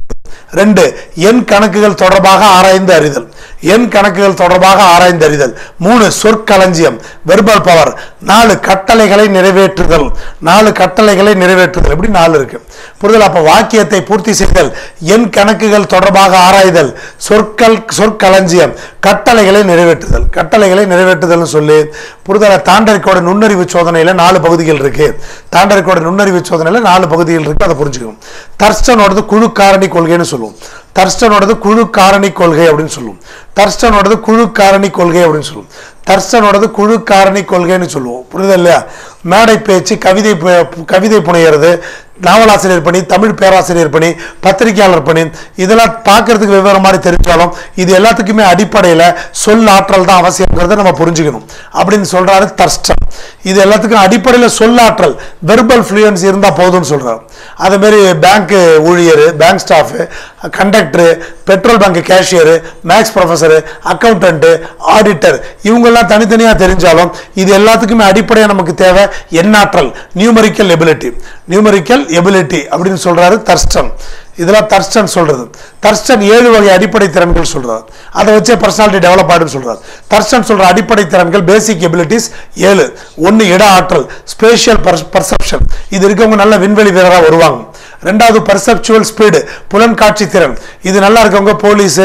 ரெண்டு எண் கணக்குகள் தொடர்பாக ஆராய்ந்து அறிதல் எண் கணக்குகள் தொடர்பாக ஆராய்ந்து அறிதல் மூணு சொற்களஞ்சியம் வெர்பல் பவர் நாலு கட்டளைகளை நிறைவேற்றுதல் நாலு கட்டளைகளை நிறைவேற்றுதல் இப்படி நாலு இருக்கு புரிதல் அப்ப வாக்கியத்தை பூர்த்தி செய்தல் எண் கணக்குகள் தொடர்பாக ஆராய்தல் சொற்கள் சொற்களஞ்சியம் கட்டளைகளை நிறைவேற்றுதல் கட்டளைகளை நிறைவேற்றுதல்னு சொல்லி புரிதல தாண்டறிக்கோட நுண்ணறிவு சோதனையில நாலு பகுதிகள் இருக்கு தாண்டறிக்கோட நுண்ணறிவு சோதனையில நாலு பகுதிகள் இருக்கு அதை புரிஞ்சுக்கணும் தர்ஸ்டனோடது குழு காரணி கொள்கைன்னு சொல்லுவோம் தர்ஸ்டனோடது குழு காரணி கொள்கை அப்படின்னு சொல்லுவோம் தர்ஸ்டனோடது குழு காரணி கொள்கை அப்படின்னு சொல்லுவோம் தர்ஸ்டனோடது குழு காரணி கொள்கைன்னு சொல்லுவோம் புரியுதா இல்லையா மேடை பேச்சு கவிதை பு- கவிதை புனையிறது நாவலாசிரியர் பணி தமிழ் பேராசிரியர் பணி பத்திரிகையாளர் பணி இதெல்லாம் பார்க்கறதுக்கு வெவ்வேறு மாதிரி தெரிஞ்சாலும் இது எல்லாத்துக்குமே அடிப்படையில் சொல் ஆற்றல் தான் அவசியங்கிறத நம்ம புரிஞ்சுக்கணும் அப்படின்னு சொல்றாரு தர்ஸ்டன் இது எல்லாத்துக்கும் அடிப்படையில் சொல்லாற்றல் வெர்பல் ஃப்ளூயன்ஸ் இருந்தால் போதும்னு சொல்றாரு அதே மாதிரி பேங்க் ஊழியர் bank staff conductor petrol bunk cashier maths professor accountant auditor இவங்கெல்லாம் தனித்தனியாக தெரிஞ்சாலும் இது எல்லாத்துக்குமே அடிப்படையாக நமக்கு தேவை எண்ணாற்றல் நியூமரிக்கல் எபிலிட்டி நியூமரிக்கல் எபிலிட்டி அப்படின்னு சொல்றாரு தர்ஸ்டன் இதெல்லாம் தர்ஸ்டன் சொல்றது தர்ஸ்டன் ஏழு வகை அடிப்படை திறன்கள் சொல்றாரு அதை வச்சே பர்சனாலிட்டி டெவலப் ஆயிடும் சொல்றாரு தர்ஸ்டன் சொல்ற அடிப்படை திறன்கள் பேசிக் எபிலிட்டிஸ் ஏழு ஒன்று இட ஆற்றல் ஸ்பேஷியல் பர்செப்ஷன் இது இருக்கவங்க நல்ல விண்வெளி வீரராக வருவாங்க ரெண்டாவது பர்செப்சுவல் ஸ்பீடு புலன்காட்சி திறன் இது நல்லா இருக்கவங்க போலீஸ்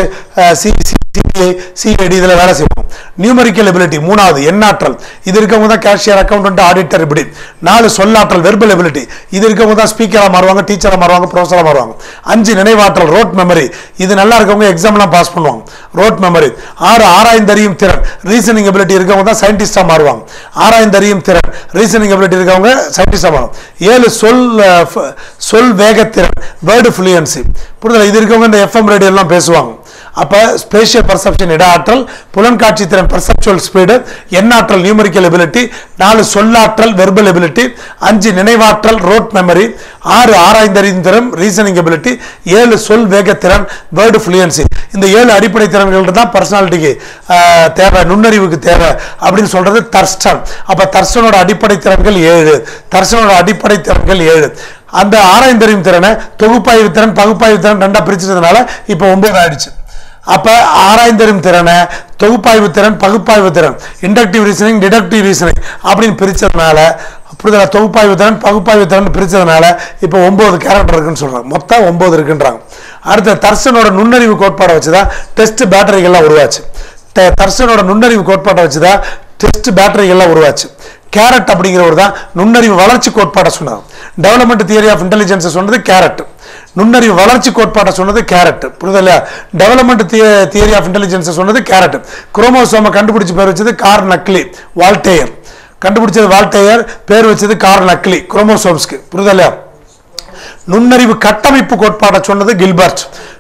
சிபிஐ சிஐடி இதில் வேலை செய்வாங்க நியூமரிக்கல் எபிலிட்டி மூணாவது எண்ணாற்றல் இது இருக்கவங்க தான் கேஷியர் அக்கௌண்டன்ட் ஆடிட்டர் இப்படி நாலு சொல்லாற்றல் வெர்பல் எபிலிட்டி இது இருக்கவங்க தான் ஸ்பீக்கராக மாறுவாங்க டீச்சராக மாறுவாங்க ப்ரொஃபஸராக மாறுவாங்க அஞ்சு நினைவாற்றல் ரோட் மெமரி இது நல்லா இருக்கவங்க எக்ஸாம்லாம் பாஸ் பண்ணுவாங்க ரோட் மெமரி ஆறு ஆராய்ந்தறியும் திறன் ரீசனிங் எபிலிட்டி இருக்கவங்க தான் சயின்டிஸ்டாக மாறுவாங்க ஆராய்ந்தறியும் திறன் ரீசனிங் எபிலிட்டி இருக்கவங்க சயின்டிஸ்டாக மாறுவாங்க ஏழு சொல் அஹ், ஃப- சொல் வேகத்திறன் வேர்டு ஃப்ளூயன்சி புரிதல் இது இருக்கவங்க இந்த எஃப்எம் ரேடியோ எல்லாம் பேசுவாங்க அப்ப ஸ்பேஷியல் பர்செப்ஷன் இட ஆற்றல் புலன்காட்சி திறன் பர்செப்சுவல் ஸ்பீடு எண்ணாற்றல் நியூமரிக்கல் எபிலிட்டி நாலு சொல்லாற்றல் வெர்பல் எபிலிட்டி அஞ்சு நினைவாற்றல் ரோட் மெமரி ஆறு ஆராய்ந்தறியும் திறன் ரீசனிங் எபிலிட்டி ஏழு சொல் வேகத்திறன் வேர்டு ஃப்ளூயன்சி இந்த ஏழு அடிப்படை திறன்கள் தான் பர்சனாலிட்டிக்கு தேவை நுண்ணறிவுக்கு தேவை அப்படின்னு சொல்றது தர்ஸ்டன் அப்ப தர்ஸ்டனோட அடிப்படை திறன்கள் ஏழு தர்ஸ்டனோட அடிப்படை திறன்கள் ஏழு அந்த ஆராய்ந்தறியும் திறனை தொகுப்பாய்வு திறன் பகுப்பாய்வு திறன் ரெண்டா பிரிச்சதுனால இப்போ ஒன்பது ஆயிடுச்சு அப்ப ஆராய்ந்தறியும் திறனை தொகுப்பாய்வு திறன் பகுப்பாய்வு திறன் இண்டக்டிவ் ரீசனிங் டிடக்டிவ் ரீசனிங் அப்படின்னு பிரிச்சதுனால புரிதலா தொகுப்பாய்வு திறன் பகுப்பாய்வு திறன் பிரிச்சதுனால இப்போ ஒன்பது கேரக்டர் இருக்குன்னு சொல்றாங்க மொத்தம் ஒன்பது இருக்குன்றாங்க அடுத்த தர்சனோட நுண்ணறிவு கோட்பாடை வச்சுதான் டெஸ்ட் பேட்டரிகள்லாம் உருவாச்சு த- தர்சனோட நுண்ணறிவு கோட்பாட்டை வச்சுதான் டெஸ்ட் பேட்டரிகள்லாம் உருவாச்சு கேரட் அப்படிங்கிறவர் தான் நுண்ணறிவு வளர்ச்சி கோட்பாடை சொன்னார் டெவலப்மெண்ட் தியரி ஆஃப் இன்டெலிஜென்ஸ் சொன்னது கேரட் நுண்ணறிவு வளர்ச்சி கோட்பாட்டை சொன்னது கேரட் புரியுதா இல்லையா டெவலப்மெண்ட் தியரி ஆஃப் இன்டெலிஜென்ஸ் சொன்னது கேரட் குரோமோசோமை கண்டுபிடிச்சு பேர் வச்சது கார் நக்லி வால்டேயர் கண்டுபிடிச்சது வால்டேயர் பேர் வச்சது கார் நக்லி குரோமோசோம்ஸ்க்கு புரியுதா இல்லையா நுண்ணறிவு கட்டமைப்பு கோட்பாடை சொன்னது கில்பர்ட்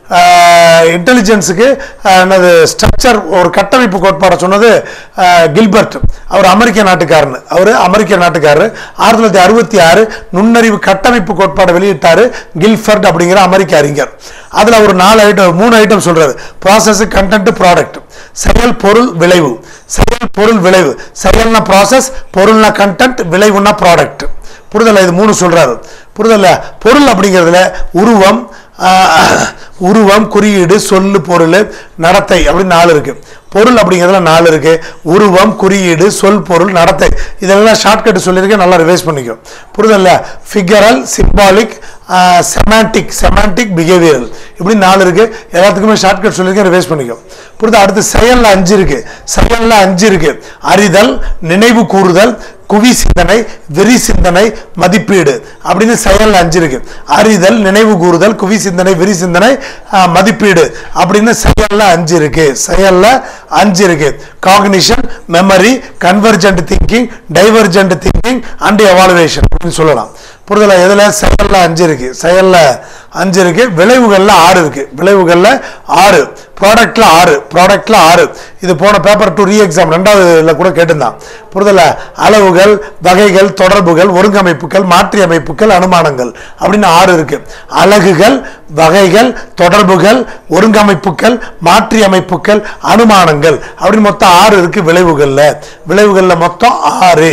இன்டெலிஜென்ஸுக்கு என்னது ஸ்ட்ரக்சர் ஒரு கட்டமைப்பு கோட்பாடை சொன்னது ஆஹ், கில்பர்ட் அவர் அமெரிக்க நாட்டுக்காரன் அவர் அமெரிக்க நாட்டுக்காரர் ஆயிரத்தி தொள்ளாயிரத்தி அறுபத்தி ஆறு நுண்ணறிவு கட்டமைப்பு கோட்பாடை வெளியிட்டாரு கில்ஃபர்ட் அப்படிங்கிற அமெரிக்க அறிஞர் அதில் ஒரு நாலு ஐட்டம் மூணு ஐட்டம் சொல்றாரு ப்ராசஸ் கண்டென்ட் ப்ராடக்ட் செயல் பொருள் விளைவு செயல் பொருள் விளைவு செயல்னா ப்ராசஸ் பொருள்னா கண்டென்ட் விளைவுனா ப்ராடக்ட் புரிதல இது மூணு சொல்றாரு புரிதல்ல பொருள் அப்படிங்கிறதுல உருவம் ஆஹ், உருவம் குறியீடு சொல்லு பொருள் நடத்தை அப்படின்னு நாலு இருக்கு பொருள் அப்படிங்கிறதுல நாலு இருக்கு உருவம் குறியீடு சொல் பொருள் நடத்தை இதெல்லாம் ஷார்ட்கட் சொல்லியிருக்கேன் நல்லா ரிவைஸ் பண்ணிக்கும் புரிதல்ல figural symbolic semantic semantic behavioural இப்படி நாலு இருக்கு எல்லாத்துக்குமே ஷார்ட்கட் சொல்லியிருக்கேன் ரிவைஸ் பண்ணிக்கும் புரியுதா அடுத்து செயல்ல அஞ்சு இருக்கு செயல்ல அஞ்சு இருக்கு அறிதல் நினைவு கூறுதல் குவி சிந்தனை வெறி சிந்தனை மதிப்பீடு அப்படின்னு செயல்ல அஞ்சு இருக்கு அறிதல் நினைவு கூறுதல் குவி சிந்தனை வெறி சிந்தனை ஆஹ், மதிப்பீடு அப்படின்னு செயல்ல அஞ்சு இருக்கு செயல்ல அஞ்சு இருக்கு cognition memory convergent thinking divergent thinking and evaluation அப்படின்னு சொல்லலாம் புரிதலா எதுல செயல்ல அஞ்சு இருக்கு செயல்ல அஞ்சு இருக்கு விளைவுகள்ல ஆறு இருக்கு விளைவுகள்ல ஆறு ப்ராடக்ட்ல ஆறு ப்ராடக்ட்ல ஆறு இது போன பேப்பர் டூ ரீ எக்ஸாம் ரெண்டாவதுல கூட கேட்டிருந்தான் புரிதல அளவுகள் வகைகள் தொடர்புகள் ஒருங்கமைப்புகள் மாற்றி அமைப்புகள் அனுமானங்கள் அப்படின்னு ஆறு இருக்கு அலகுகள் வகைகள் தொடர்புகள் ஒருங்கமைப்புகள் மாற்றி அமைப்புகள் அனுமானங்கள் அப்படின்னு மொத்தம் ஆறு இருக்கு விளைவுகள்ல விளைவுகள்ல மொத்தம் ஆறு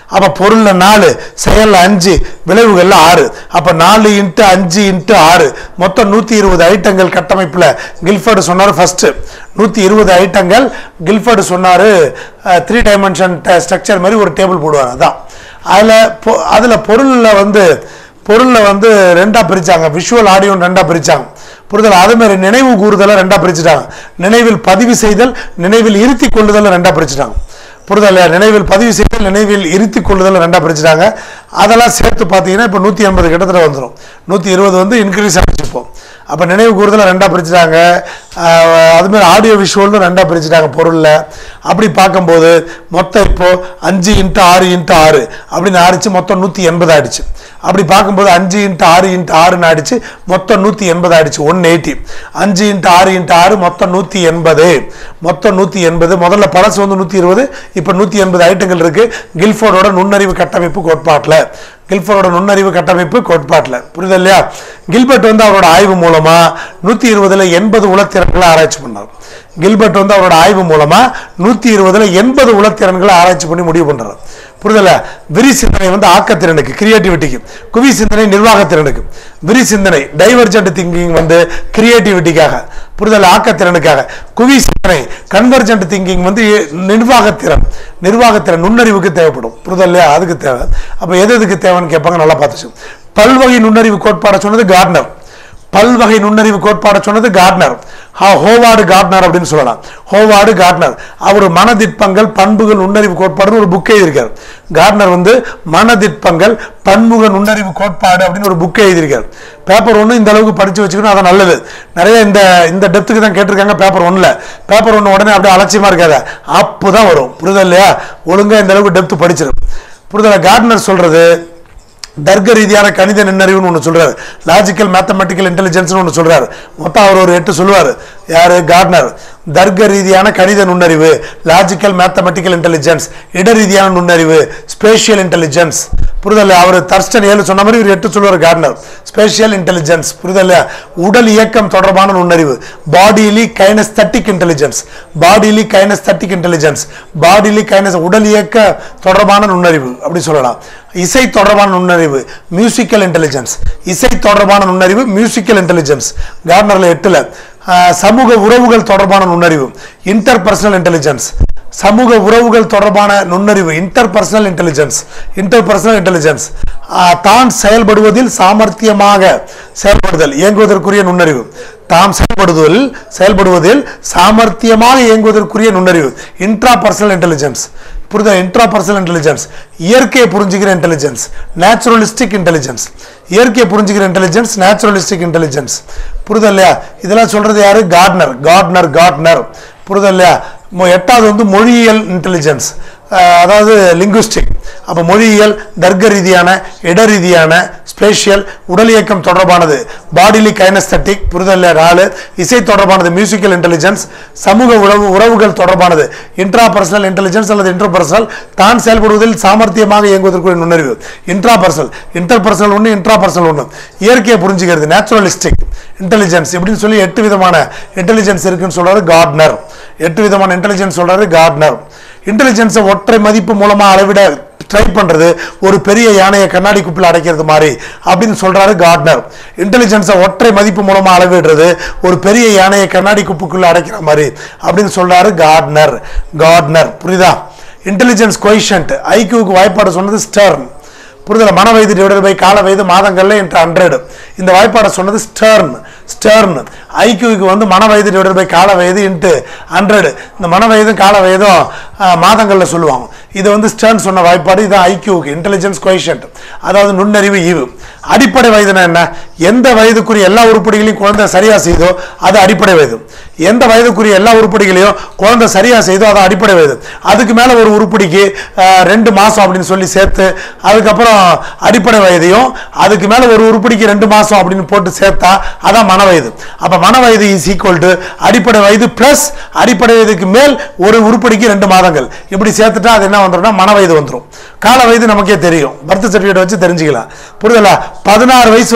அப்போ பொருளில் நாலு செயலில் அஞ்சு விளைவுகளில் ஆறு அப்போ நாலு இன்ட்டு அஞ்சு இன்ட்டு ஆறு மொத்தம் நூற்றி இருபது ஐட்டங்கள் கட்டமைப்பில் கில்ஃபர்டு சொன்னார் ஃபஸ்ட்டு நூற்றி இருபது ஐட்டங்கள் கில்ஃபர்டு சொன்னார் த்ரீ டைமென்ஷன் ஸ்ட்ரக்சர் மாதிரி ஒரு டேபிள் போடுவார் அதான் அதில் பொ அதில் பொருளில் வந்து பொருளில் வந்து ரெண்டாக பிரித்தாங்க விஷுவல் ஆடியோன்னு ரெண்டாக பிரித்தாங்க புரிதல் அதே மாதிரி நினைவு கூறுதலை ரெண்டாக பிரிச்சுட்டாங்க நினைவில் பதிவு செய்தல் நினைவில் இருத்தி கொள்ளுதலை ரெண்டாக பிரிச்சுட்டாங்க புரிதல் நினைவில் பதிவு செய்தல் நினைவில் இருத்தி கொள்ளுதல் ரெண்டாக பிரிச்சுட்டாங்க அதெல்லாம் சேர்த்து பார்த்தீங்கன்னா இப்போ நூற்றி எண்பது கிட்டத்தட்ட வந்துடும் நூற்றி இருபது வந்து இன்க்ரீஸ் ஆகிச்சுப்போம் அப்போ நினைவு கூறுதலை ரெண்டாக பிரிச்சுட்டாங்க அதுமாதிரி ஆடியோ விஷுவல்னு ரெண்டாக பிரிச்சுட்டாங்க பொருளில் அப்படி பார்க்கும்போது மொத்தம் இப்போது அஞ்சு இன்ட்டு ஆறு இன்ட்டு ஆறு அப்படின்னு ஆடிச்சு மொத்தம் நூற்றி எண்பது ஆயிடுச்சு அப்படி பார்க்கும்போது அஞ்சு இன்ட்டு ஆறு இன்ட்டு ஆறுன்னு ஆயிடுச்சு மொத்தம் நூற்றி எண்பது ஆயிடுச்சு ஒன் எயிட்டி அஞ்சு இன்ட்டு ஆறு இன்ட்டு ஆறு மொத்தம் நூற்றி எண்பது மொத்தம் நூற்றி எண்பது முதல்ல பழசு வந்து நூற்றி இருபது இப்போ நூற்றி எண்பது ஐட்டங்கள் இருக்குது கில்ஃபோர்டோட நுண்ணறிவு கட்டமைப்பு கோட்பாட்டில் கில்ஃபோர்டோட நுண்ணறிவு கட்டமைப்பு கோட்பாட்டில் புரியுது இல்லையா கில்பர்ட் வந்து அவரோட ஆய்வு மூலமாக நூற்றி இருபதில் எண்பது உளத்திறன்களை ஆராய்ச்சி பண்ணார் கில்பர்ட் வந்து அவரோட ஆய்வு மூலமாக நூற்றி இருபதில் எண்பது உளத்திறன்களை ஆராய்ச்சி பண்ணி முடிவு பண்ணுறார் புரிதல விரி சிந்தனை வந்து ஆக்கத்திறனுக்கு கிரியேட்டிவிட்டிக்கு குவி சிந்தனை நிர்வாகத்திறனுக்கு விரி சிந்தனை டைவர்ஜென்ட் திங்கிங் வந்து கிரியேட்டிவிட்டிக்காக புரிதல் ஆக்கத்திறனுக்காக குவி சிந்தனை கன்வர்ஜென்ட் திங்கிங் வந்து நிர்வாகத்திறன் நிர்வாகத்திறன் நுண்ணறிவுக்கு தேவைப்படும் புரிதல் இல்லையா அதுக்கு தேவை அப்போ எது எதுக்கு தேவைன்னு கேட்பாங்க நல்லா பார்த்துச்சு பல்வகை நுண்ணறிவு கோட்பாடை சொன்னது கார்ட்னர் பல்வகை நுண்ணறிவு கோட்பாடை சொன்னது கார்ட்னர் ஹோவார்டு கார்ட்னர் அப்படின்னு சொல்லலாம் ஹோவார்டு கார்ட்னர் அவர் மனதிற்பங்கள் பண்புகள் நுண்ணறிவு கோட்பாடுன்னு ஒரு புக் எழுதியிருக்கார் கார்ட்னர் வந்து மனதிற்பங்கள் பன்முக நுண்ணறிவு கோட்பாடு அப்படின்னு ஒரு புக் எழுதியிருக்கார் பேப்பர் ஒன்று இந்த அளவுக்கு படித்து வச்சுக்கணும் அதான் நல்லது நிறைய இந்த இந்த டெப்த்துக்கு தான் கேட்டிருக்காங்க பேப்பர் ஒன்றில் பேப்பர் ஒன்று உடனே அப்படியே அலட்சியமாக இருக்காத அப்போ தான் வரும் புரிதல் இல்லையா ஒழுங்காக இந்த அளவுக்கு டெப்த்து படிச்சிடும் புரிதல கார்ட்னர் சொல்கிறது தர்க்க ரீதியான கணித நுண்ணறிவுன்னு ஒன்று சொல்றாரு லாஜிக்கல் மேத்தமெட்டிக்கல் இன்டெலிஜென்ஸ்னு ஒன்று சொல்றாரு மொத்தம் அவர் ஒரு எட்டு சொல்லுவார் யாரு கார்ட்னர் தர்க்க ரீதியான கணித நுண்ணறிவு லாஜிக்கல் மேத்தமெட்டிக்கல் இன்டெலிஜென்ஸ் இட ரீதியான நுண்ணறிவு ஸ்பேஷியல் இன்டெலிஜென்ஸ் புரிதல் அவர் தர்ஸ்டன் ஏழு சொன்ன மாதிரி இவர் எட்டு சொல்லுவார் கார்ட்னர் ஸ்பேஷியல் இன்டெலிஜென்ஸ் புரிதல் உடல் இயக்கம் தொடர்பான நுண்ணறிவு bodily kinesthetic intelligence bodily kinesthetic intelligence bodily கைனஸ் உடல் இயக்க தொடர்பான நுண்ணறிவு அப்படி சொல்லலாம் இசை தொடர்பான நுண்ணறிவு மியூசிக்கல் இன்டெலிஜென்ஸ் இசை தொடர்பான நுண்ணறிவு மியூசிக்கல் இன்டெலிஜென்ஸ் கார்னரில் எட்டில் சமூக உறவுகள் தொடர்பான நுண்ணறிவு இன்டர் பர்சனல் இன்டெலிஜென்ஸ் சமூக உறவுகள் தொடர்பான நுண்ணறிவு interpersonal intelligence interpersonal intelligence தான் செயல்படுவதில் சாமர்த்தியமாக செயல்படுதல் இயங்குவதற்குரிய நுண்ணறிவு தாம் செயல்படுவதில் செயல்படுவதில் சாமர்த்தியமாக இயங்குவதற்குரிய நுண்ணறிவு இன்ட்ரா பர்சனல் இன்டெலிஜென்ஸ் புரியுதா இன்ட்ரா பர்சனல் இன்டெலிஜென்ஸ் இயற்கையை புரிஞ்சுக்கிற இன்டெலிஜென்ஸ் நேச்சுரலிஸ்டிக் இன்டெலிஜென்ஸ் இயற்கையை புரிஞ்சுக்கிற இன்டெலிஜென்ஸ் நேச்சுரலிஸ்டிக் இன்டெலிஜென்ஸ் புரியுதா இல்லையா இதெல்லாம் சொல்றது யாரு கார்ட்னர் கார்ட்னர் கார்ட்னர் புரியுதா இல்லையா மொ- எட்டாவது வந்து மொழியியல் இன்டெலிஜென்ஸ் அதாவது லிங்குஸ்டிக் அப்போ மொழியியல் தர்க்க ரீதியான இட ரீதியான ஸ்பேஷியல் உடல் இயக்கம் தொடர்பானது பாடிலி கைனஸ்தட்டிக் புரிதல் நாலு இசை தொடர்பானது மியூசிக்கல் இன்டெலிஜென்ஸ் சமூக உறவு உறவுகள் தொடர்பானது இன்ட்ரா பர்சனல் இன்டெலிஜென்ஸ் அல்லது இன்டர் பர்சனல் தான் செயல்படுவதில் சாமர்த்தியமாக இயங்குவதற்குரிய நுண்ணறிவு இன்ட்ரா பர்சனல் இன்டர் பர்சனல் ஒன்று இன்ட்ரா பர்சனல் ஒன்று இயற்கையை புரிஞ்சுக்கிறது நேச்சுரலிஸ்டிக் இன்டெலிஜென்ஸ் இப்படின்னு சொல்லி எட்டு விதமான இன்டெலிஜென்ஸ் இருக்குன்னு சொல்றாரு கார்ட்னர் எட்டு விதமான இன்டெலிஜென்ஸ் சொல்றாரு கார்ட்னர் இன்டெலிஜென்ஸை ஒற்றை மதிப்பு மூலமா அளவிட ட்ரை பண்றது ஒரு பெரிய யானையை கண்ணாடி குப்பில் அடைக்கிறது மாதிரி அப்படின்னு சொல்றாரு கார்ட்னர் இன்டெலிஜென்ஸை ஒற்றை மதிப்பு மூலமா அளவிடுறது ஒரு பெரிய யானையை கண்ணாடி குப்புக்குள்ள அடைக்கிற மாதிரி அப்படின்னு சொல்றாரு கார்ட்னர் கார்ட்னர் புரியுதா இன்டெலிஜென்ஸ் கொய்ஷன்ட் ஐக்கியூக்கு வாய்ப்பாடு சொன்னது ஸ்டர்ன் புரிதல மன வயது டிவைடட் பை கால வயது மாதங்கள்ல இன்ட்டு ஹண்ட்ரட் இந்த வாய்ப்பாடை சொன்னது ஸ்டர்ன் ஸ்டர்ன் ஐக்கியூக்கு வந்து மன வயது டிவைடட் பை கால வயது இன்ட்டு ஹண்ட்ரட் இந்த மன வயதும் கால வயதும் ஆஹ், மாதங்கள்ல சொல்லுவாங்க இது வந்து ஸ்டர்ன் சொன்ன வாய்ப்பாடு இது ஐக்கியூக்கு இன்டெலிஜென்ஸ் கொய்ஷன்ட் அதாவது நுண்ணறிவு ஈவு அடிப்படை வயதுனா என்ன எந்த வயதுக்குரிய எல்லா உருப்படிகளையும் குழந்தை சரியா செய்தோ அது அடிப்படை வயது எந்த வயதுக்குரிய எல்லா உருப்படிகளையும் குழந்தை சரியா செய்தோ அது அடிப்படை வயது அதுக்கு மேல ஒரு உருப்படிக்கு ஆஹ், ரெண்டு மாசம் அப்படின்னு சொல்லி சேர்த்து அதுக்கப்புறம் அடிப்படை வயதையும் அதுக்கு மேல ஒரு உருப்படிக்கு ரெண்டு மாசம் அப்படின்னு போட்டு சேர்த்தா அதான் மன வயது அப்ப மன வயது இஸ் ஈக்குவல் டு அடிப்படை வயது பிளஸ் அடிப்படை வயதுக்கு மேல் ஒரு உருப்படிக்கு ரெண்டு மாதங்கள் இப்படி சேர்த்துட்டா அது என்ன வந்துடும்னா மன வயது வந்துடும் கால வயது நமக்கே தெரியும் பர்த் சர்டிஃபிகேட் வச்சு தெரிஞ்சுக்கலாம் புரியுதலா பதினாறு வயசு வரைக்கும் தான்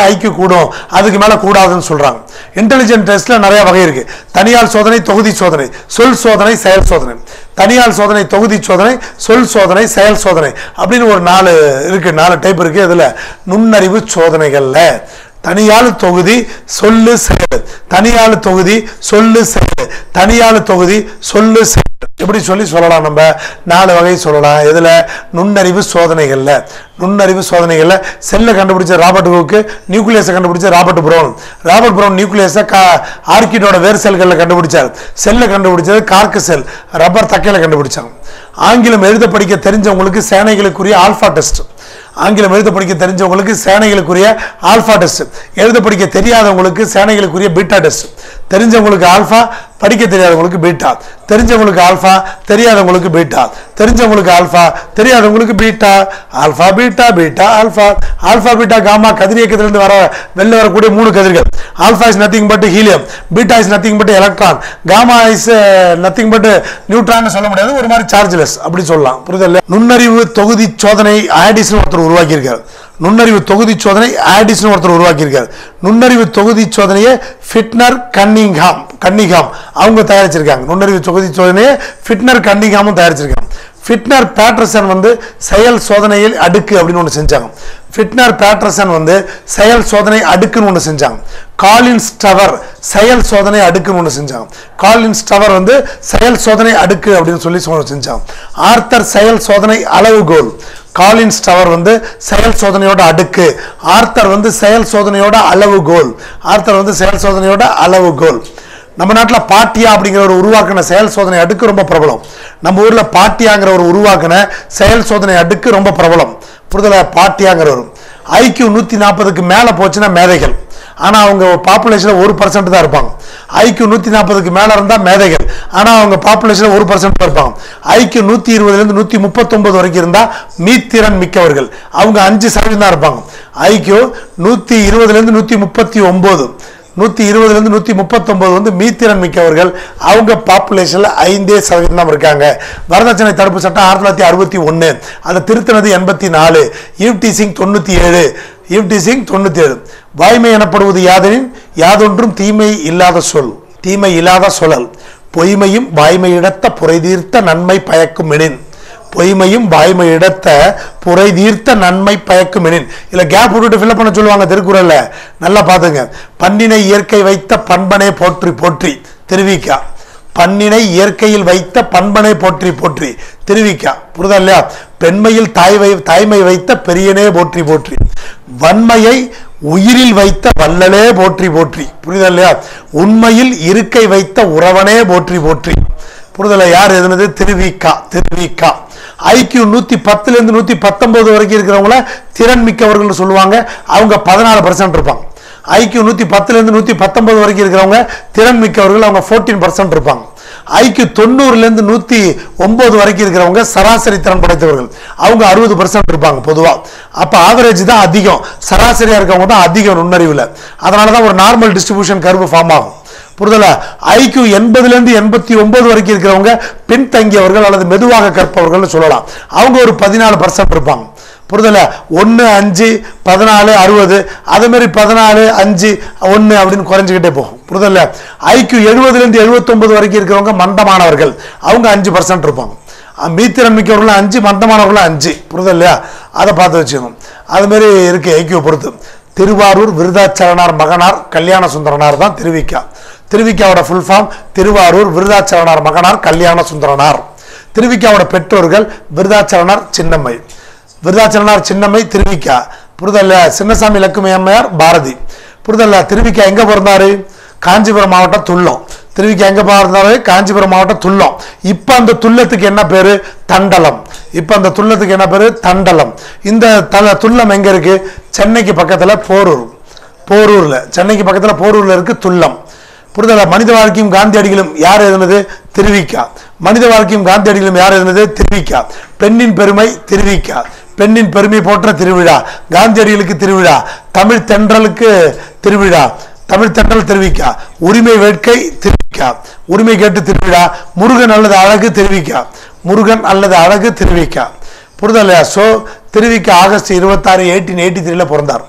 தான் ஐக்கியூ கூடும் அதுக்கு மேலே கூடாதுன்னு சொல்கிறாங்க இன்டெலிஜென்ட் டெஸ்ட்டில் நிறைய வகை இருக்குது தனியால் சோதனை தொகுதி சோதனை சொல் சோதனை செயல் சோதனை தனியால் சோதனை தொகுதி சோதனை சொல் சோதனை செயல் சோதனை அப்படின்னு ஒரு நாலு இருக்குது நாலு டைப் இருக்குது இதில் நுண்ணறிவு சோதனைகளில் தனியாளு தொகுதி சொல்லு செயல் தனியாளு தொகுதி சொல்லு செயல் தனியாளு தொகுதி சொல்லு செயல் எப்படி சொல்லி சொல்லலாம் நம்ம நாலு வகை சொல்லலாம் எதுல நுண்ணறிவு சோதனைகள்ல நுண்ணறிவு சோதனைகள்ல செல்லை கண்டுபிடிச்ச ராபர்ட் ஹூக்கு நியூக்ளியஸை கண்டுபிடிச்ச ராபர்ட் ப்ரௌன் ராபர்ட் ப்ரௌன் நியூக்ளியஸை கா ஆர்கிடோட வேர் செல்களில் கண்டுபிடிச்சார் செல்லை கண்டுபிடிச்சது கார்க்கு செல் ரப்பர் தக்கையில கண்டுபிடிச்சாங்க ஆங்கிலம் எழுத படிக்க தெரிஞ்சவங்களுக்கு சேனைகளுக்குரிய ஆல்ஃபா டெஸ்ட் ஆங்கிலம் எழுத படிக்க தெரிஞ்சவங்களுக்கு சேனைகளுக்குரிய ஆல்ஃபா டெஸ்ட் எழுத படிக்க தெரியாதவங்களுக்கு சேனைகளுக்குரிய பீட்டா டெஸ்ட் தெரிஞ்சவங்களுக்கு ஆல்ஃபா படிக்க தெரியாதவங்களுக்கு பீட்டா தெரிஞ்சவங்களுக்கு ஆல்ஃபா தெரியாதவங்களுக்கு பீட்டா தெரிஞ்சவங்களுக்கு ஆல்ஃபா தெரியாதவங்களுக்கு beta alpha beta beta alpha alpha beta gamma கதிரியக்கத்திலிருந்து வர வெளில வரக்கூடிய மூணு கதிர்கள் alpha is nothing but helium beta is nothing but electron gamma is nothing but neutron சொல்ல முடியாது ஒரு மாதிரி சார்ஜ்லெஸ் அப்படி சொல்லலாம் புரிதல் நுண்ணறிவு தொகுதி சோதனை ஆடிஸ்னு ஒருத்தர் உருவாக்கியிருக்காரு நுண்ணறிவு தொகுதி சோதனை ஆடிஸ்னு ஒருத்தர் உருவாக்கியிருக்காரு நுண்ணறிவு தொகுதி சோதனையை ஃபிட்னர் கன்னிங்ஹாம் கன்னிங்ஹாம் அவங்க தயாரிச்சிருக்காங்க நுண்ணறிவு தொகுதி சோதனையை ஃபிட்னர் கன்னிங்ஹாமும் தயாரிச்சிருக்காங்க ஃபிட்னர் பேட்டர்சன் வந்து செயல் சோதனையில் அடுக்கு அப்படின்னு ஒன்று செஞ்சாங்க ஃபிட்னர் பேட்டர்சன் வந்து செயல் சோதனை அடுக்குன்னு ஒன்று செஞ்சாங்க காலின் ஸ்டவர் செயல் சோதனை அடுக்குன்னு ஒன்று செஞ்சாங்க காலின் ஸ்டவர் வந்து செயல் சோதனை அடுக்கு அப்படின்னு சொல்லி சொ- செஞ்சாங்க ஆர்த்தர் செயல் சோதனை அளவுகோல் காலின் ஸ்டவர் வந்து செயல் சோதனையோட அடுக்கு ஆர்த்தர் வந்து செயல் சோதனையோட அளவுகோல் ஆர்த்தர் வந்து செயல் சோதனையோட அளவுகோல் நம்ம நாட்டில் பாட்டியா அப்படிங்கிற ஒரு உருவாக்கின செயல் சோதனை அடுக்கு ரொம்ப பிரபலம் நம்ம ஊரில் பாட்டியாங்கிற ஒரு உருவாக்கின செயல் சோதனை அடுக்கு ரொம்ப பிரபலம் புரிதல பாட்டியாங்கிறவர் ஐக்கியூ நூற்றி நாற்பதுக்கு மேலே போச்சுன்னா மேதைகள் ஆனால் அவங்க பாப்புலேஷனில் ஒரு பர்சன்ட் தான் இருப்பாங்க ஐக்கியூ நூற்றி நாற்பதுக்கு மேலே இருந்தால் மேதைகள் ஆனால் அவங்க பாப்புலேஷனில் ஒரு பர்சன்ட் தான் இருப்பாங்க ஐக்கியூ நூற்றி இருபதுலேருந்து நூற்றி முப்பத்தொம்பது வரைக்கும் இருந்தால் மீத்திறன் மிக்கவர்கள் அவங்க அஞ்சு சதவீதம் தான் இருப்பாங்க ஐக்கியூ நூற்றி இருபதுலேருந்து நூற்றி முப்பத்தி ஒம்பது நூற்றி இருபதுலேருந்து நூற்றி முப்பத்தொம்போது வந்து மீத்திறன் மிக்கவர்கள் அவங்க பாப்புலேஷனில் ஐந்தே சதவீதம் தான் இருக்காங்க வரதட்சணை தடுப்பு சட்டம் ஆயிரத்தி தொள்ளாயிரத்தி அறுபத்தி ஒன்று அதை திருத்தினது எண்பத்தி நாலு ஈவ்டி சிங் தொண்ணூற்றி ஏழு ஈவ்டி சிங் தொண்ணூற்றி ஏழு வாய்மை எனப்படுவது யாதெனின் யாதொன்றும் தீமை இல்லாத சொல் தீமை இல்லாத சொல்லல் பொய்மையும் வாய்மையிடத்த புரைதீர்த்த நன்மை பயக்கும் எனின் பொய்மையும் வாய்மை இடத்த புரை தீர்த்த நன்மை பயக்கும் எனின் இல்லை கேப் விட்டுட்டு ஃபில்அப் பண்ண சொல்லுவாங்க திருக்குறள்ல நல்லா பார்த்துங்க பன்னினை இயற்கை வைத்த பண்பனை போற்றி போற்றி திருவிக்கா பன்னினை இயற்கையில் வைத்த பண்பனை போற்றி போற்றி திருவிக்கா புரிதா இல்லையா பெண்மையில் தாய்வை தாய்மை வைத்த பெரியனே போற்றி போற்றி வன்மையை உயிரில் வைத்த வள்ளலே போற்றி போற்றி புரியுதா இல்லையா உண்மையில் இருக்கை வைத்த உறவனே போற்றி போற்றி புரிதலை யார் எழுதுனது திருவிக்கா திருவிக்கா ஐக்கியூ நூற்றி பத்துலேருந்து நூற்றி பத்தொன்பது வரைக்கும் இருக்கிறவங்கள திறன் மிக்கவர்கள்னு சொல்லுவாங்க அவங்க பதினாலு பர்சன்ட் இருப்பாங்க ஐக்கியூ நூற்றி பத்துலேருந்து நூற்றி பத்தொன்பது வரைக்கும் இருக்கிறவங்க திறன் மிக்கவர்கள் அவங்க ஃபோர்டீன் பர்சன்ட் இருப்பாங்க ஐக்கியூ தொண்ணூறுலேருந்து நூற்றி ஒம்பது வரைக்கும் இருக்கிறவங்க சராசரி திறன் படைத்தவர்கள் அவங்க அறுபது பர்சன்ட் இருப்பாங்க பொதுவாக அப்போ ஆவரேஜ் தான் அதிகம் சராசரியாக இருக்கவங்க தான் அதிகம் நுண்ணறிவில் அதனால தான் ஒரு நார்மல் டிஸ்ட்ரிபியூஷன் கர்வு ஃபார்ம் ஆகும் புரிதலா ஐக்கியூ எண்பதுலேருந்து எண்பத்தி ஒன்பது வரைக்கும் இருக்கிறவங்க பின்தங்கியவர்கள் அல்லது மெதுவாக கற்பவர்கள்னு சொல்லலாம் அவங்க ஒரு பதினாலு பர்சன்ட் இருப்பாங்க புரிதல ஒன்று அஞ்சு பதினாலு அறுபது அதே மாதிரி பதினாலு அஞ்சு ஒன்று அப்படின்னு குறைஞ்சிக்கிட்டே போகும் புரிதல ஐக்கியூ எழுபதுலேருந்து எழுபத்தொம்பது வரைக்கும் இருக்கிறவங்க மந்தமானவர்கள் அவங்க அஞ்சு பர்சன்ட் இருப்பாங்க அஹ் மீத்திறன் மிக்கவர்களும் அஞ்சு மந்தமானவர்களும் அஞ்சு புரிதல் இல்லையா அதை பார்த்து வச்சுக்கணும் அது மாதிரி இருக்கு ஐக்கியூ பொறுத்து திருவாரூர் விருதாச்சலனார் மகனார் கல்யாண சுந்தரனார் தான் திருவிக்கா திருவிக்காவோட ஃபுல் ஃபார்ம் திருவாரூர் விருதாச்சலனார் மகனார் கல்யாண சுந்தரனார் திருவிக்காவோட பெற்றோர்கள் விருதாச்சலனார் சின்னம்மை விருதாச்சலனார் சின்னம்மை திருவிக்கா புரிதல்ல சின்னசாமி லக்குமி அம்மையார் பாரதி புரிதல்ல திருவிக்கா எங்க பிறந்தாரு காஞ்சிபுரம் மாவட்டம் துள்ளம் திருவிக்கா எங்க பிறந்தாரு காஞ்சிபுரம் மாவட்டம் துள்ளம் இப்போ அந்த துள்ளத்துக்கு என்ன பேரு தண்டலம் இப்போ அந்த துள்ளத்துக்கு என்ன பேரு தண்டலம் இந்த தல துள்ளம் எங்க இருக்கு சென்னைக்கு பக்கத்துல போரூர் போரூர்ல சென்னைக்கு பக்கத்துல போரூர்ல இருக்கு துள்ளம் புரிதலா மனித வாழ்க்கையும் காந்தியடிகளும் யார் எழுதுனது திருவிக்கா மனித வாழ்க்கையும் காந்தியடிகளும் யார் எழுதுனது திருவிக்கா பெண்ணின் பெருமை திருவிக்கா பெண்ணின் பெருமை போற்ற திருவிழா காந்தியடிகளுக்கு திருவிழா தமிழ் தென்றலுக்கு திருவிழா தமிழ் தென்றல் திருவிக்கா உரிமை வேட்கை திருவிக்கா உரிமை கேட்டு திருவிழா முருகன் அல்லது அழகு திருவிக்கா முருகன் அல்லது அழகு திருவிக்கா புரிதலையா ஸோ திருவிக்கா ஆகஸ்ட் இருபத்தாறு எயிட்டீன் எயிட்டி த்ரீல பிறந்தார்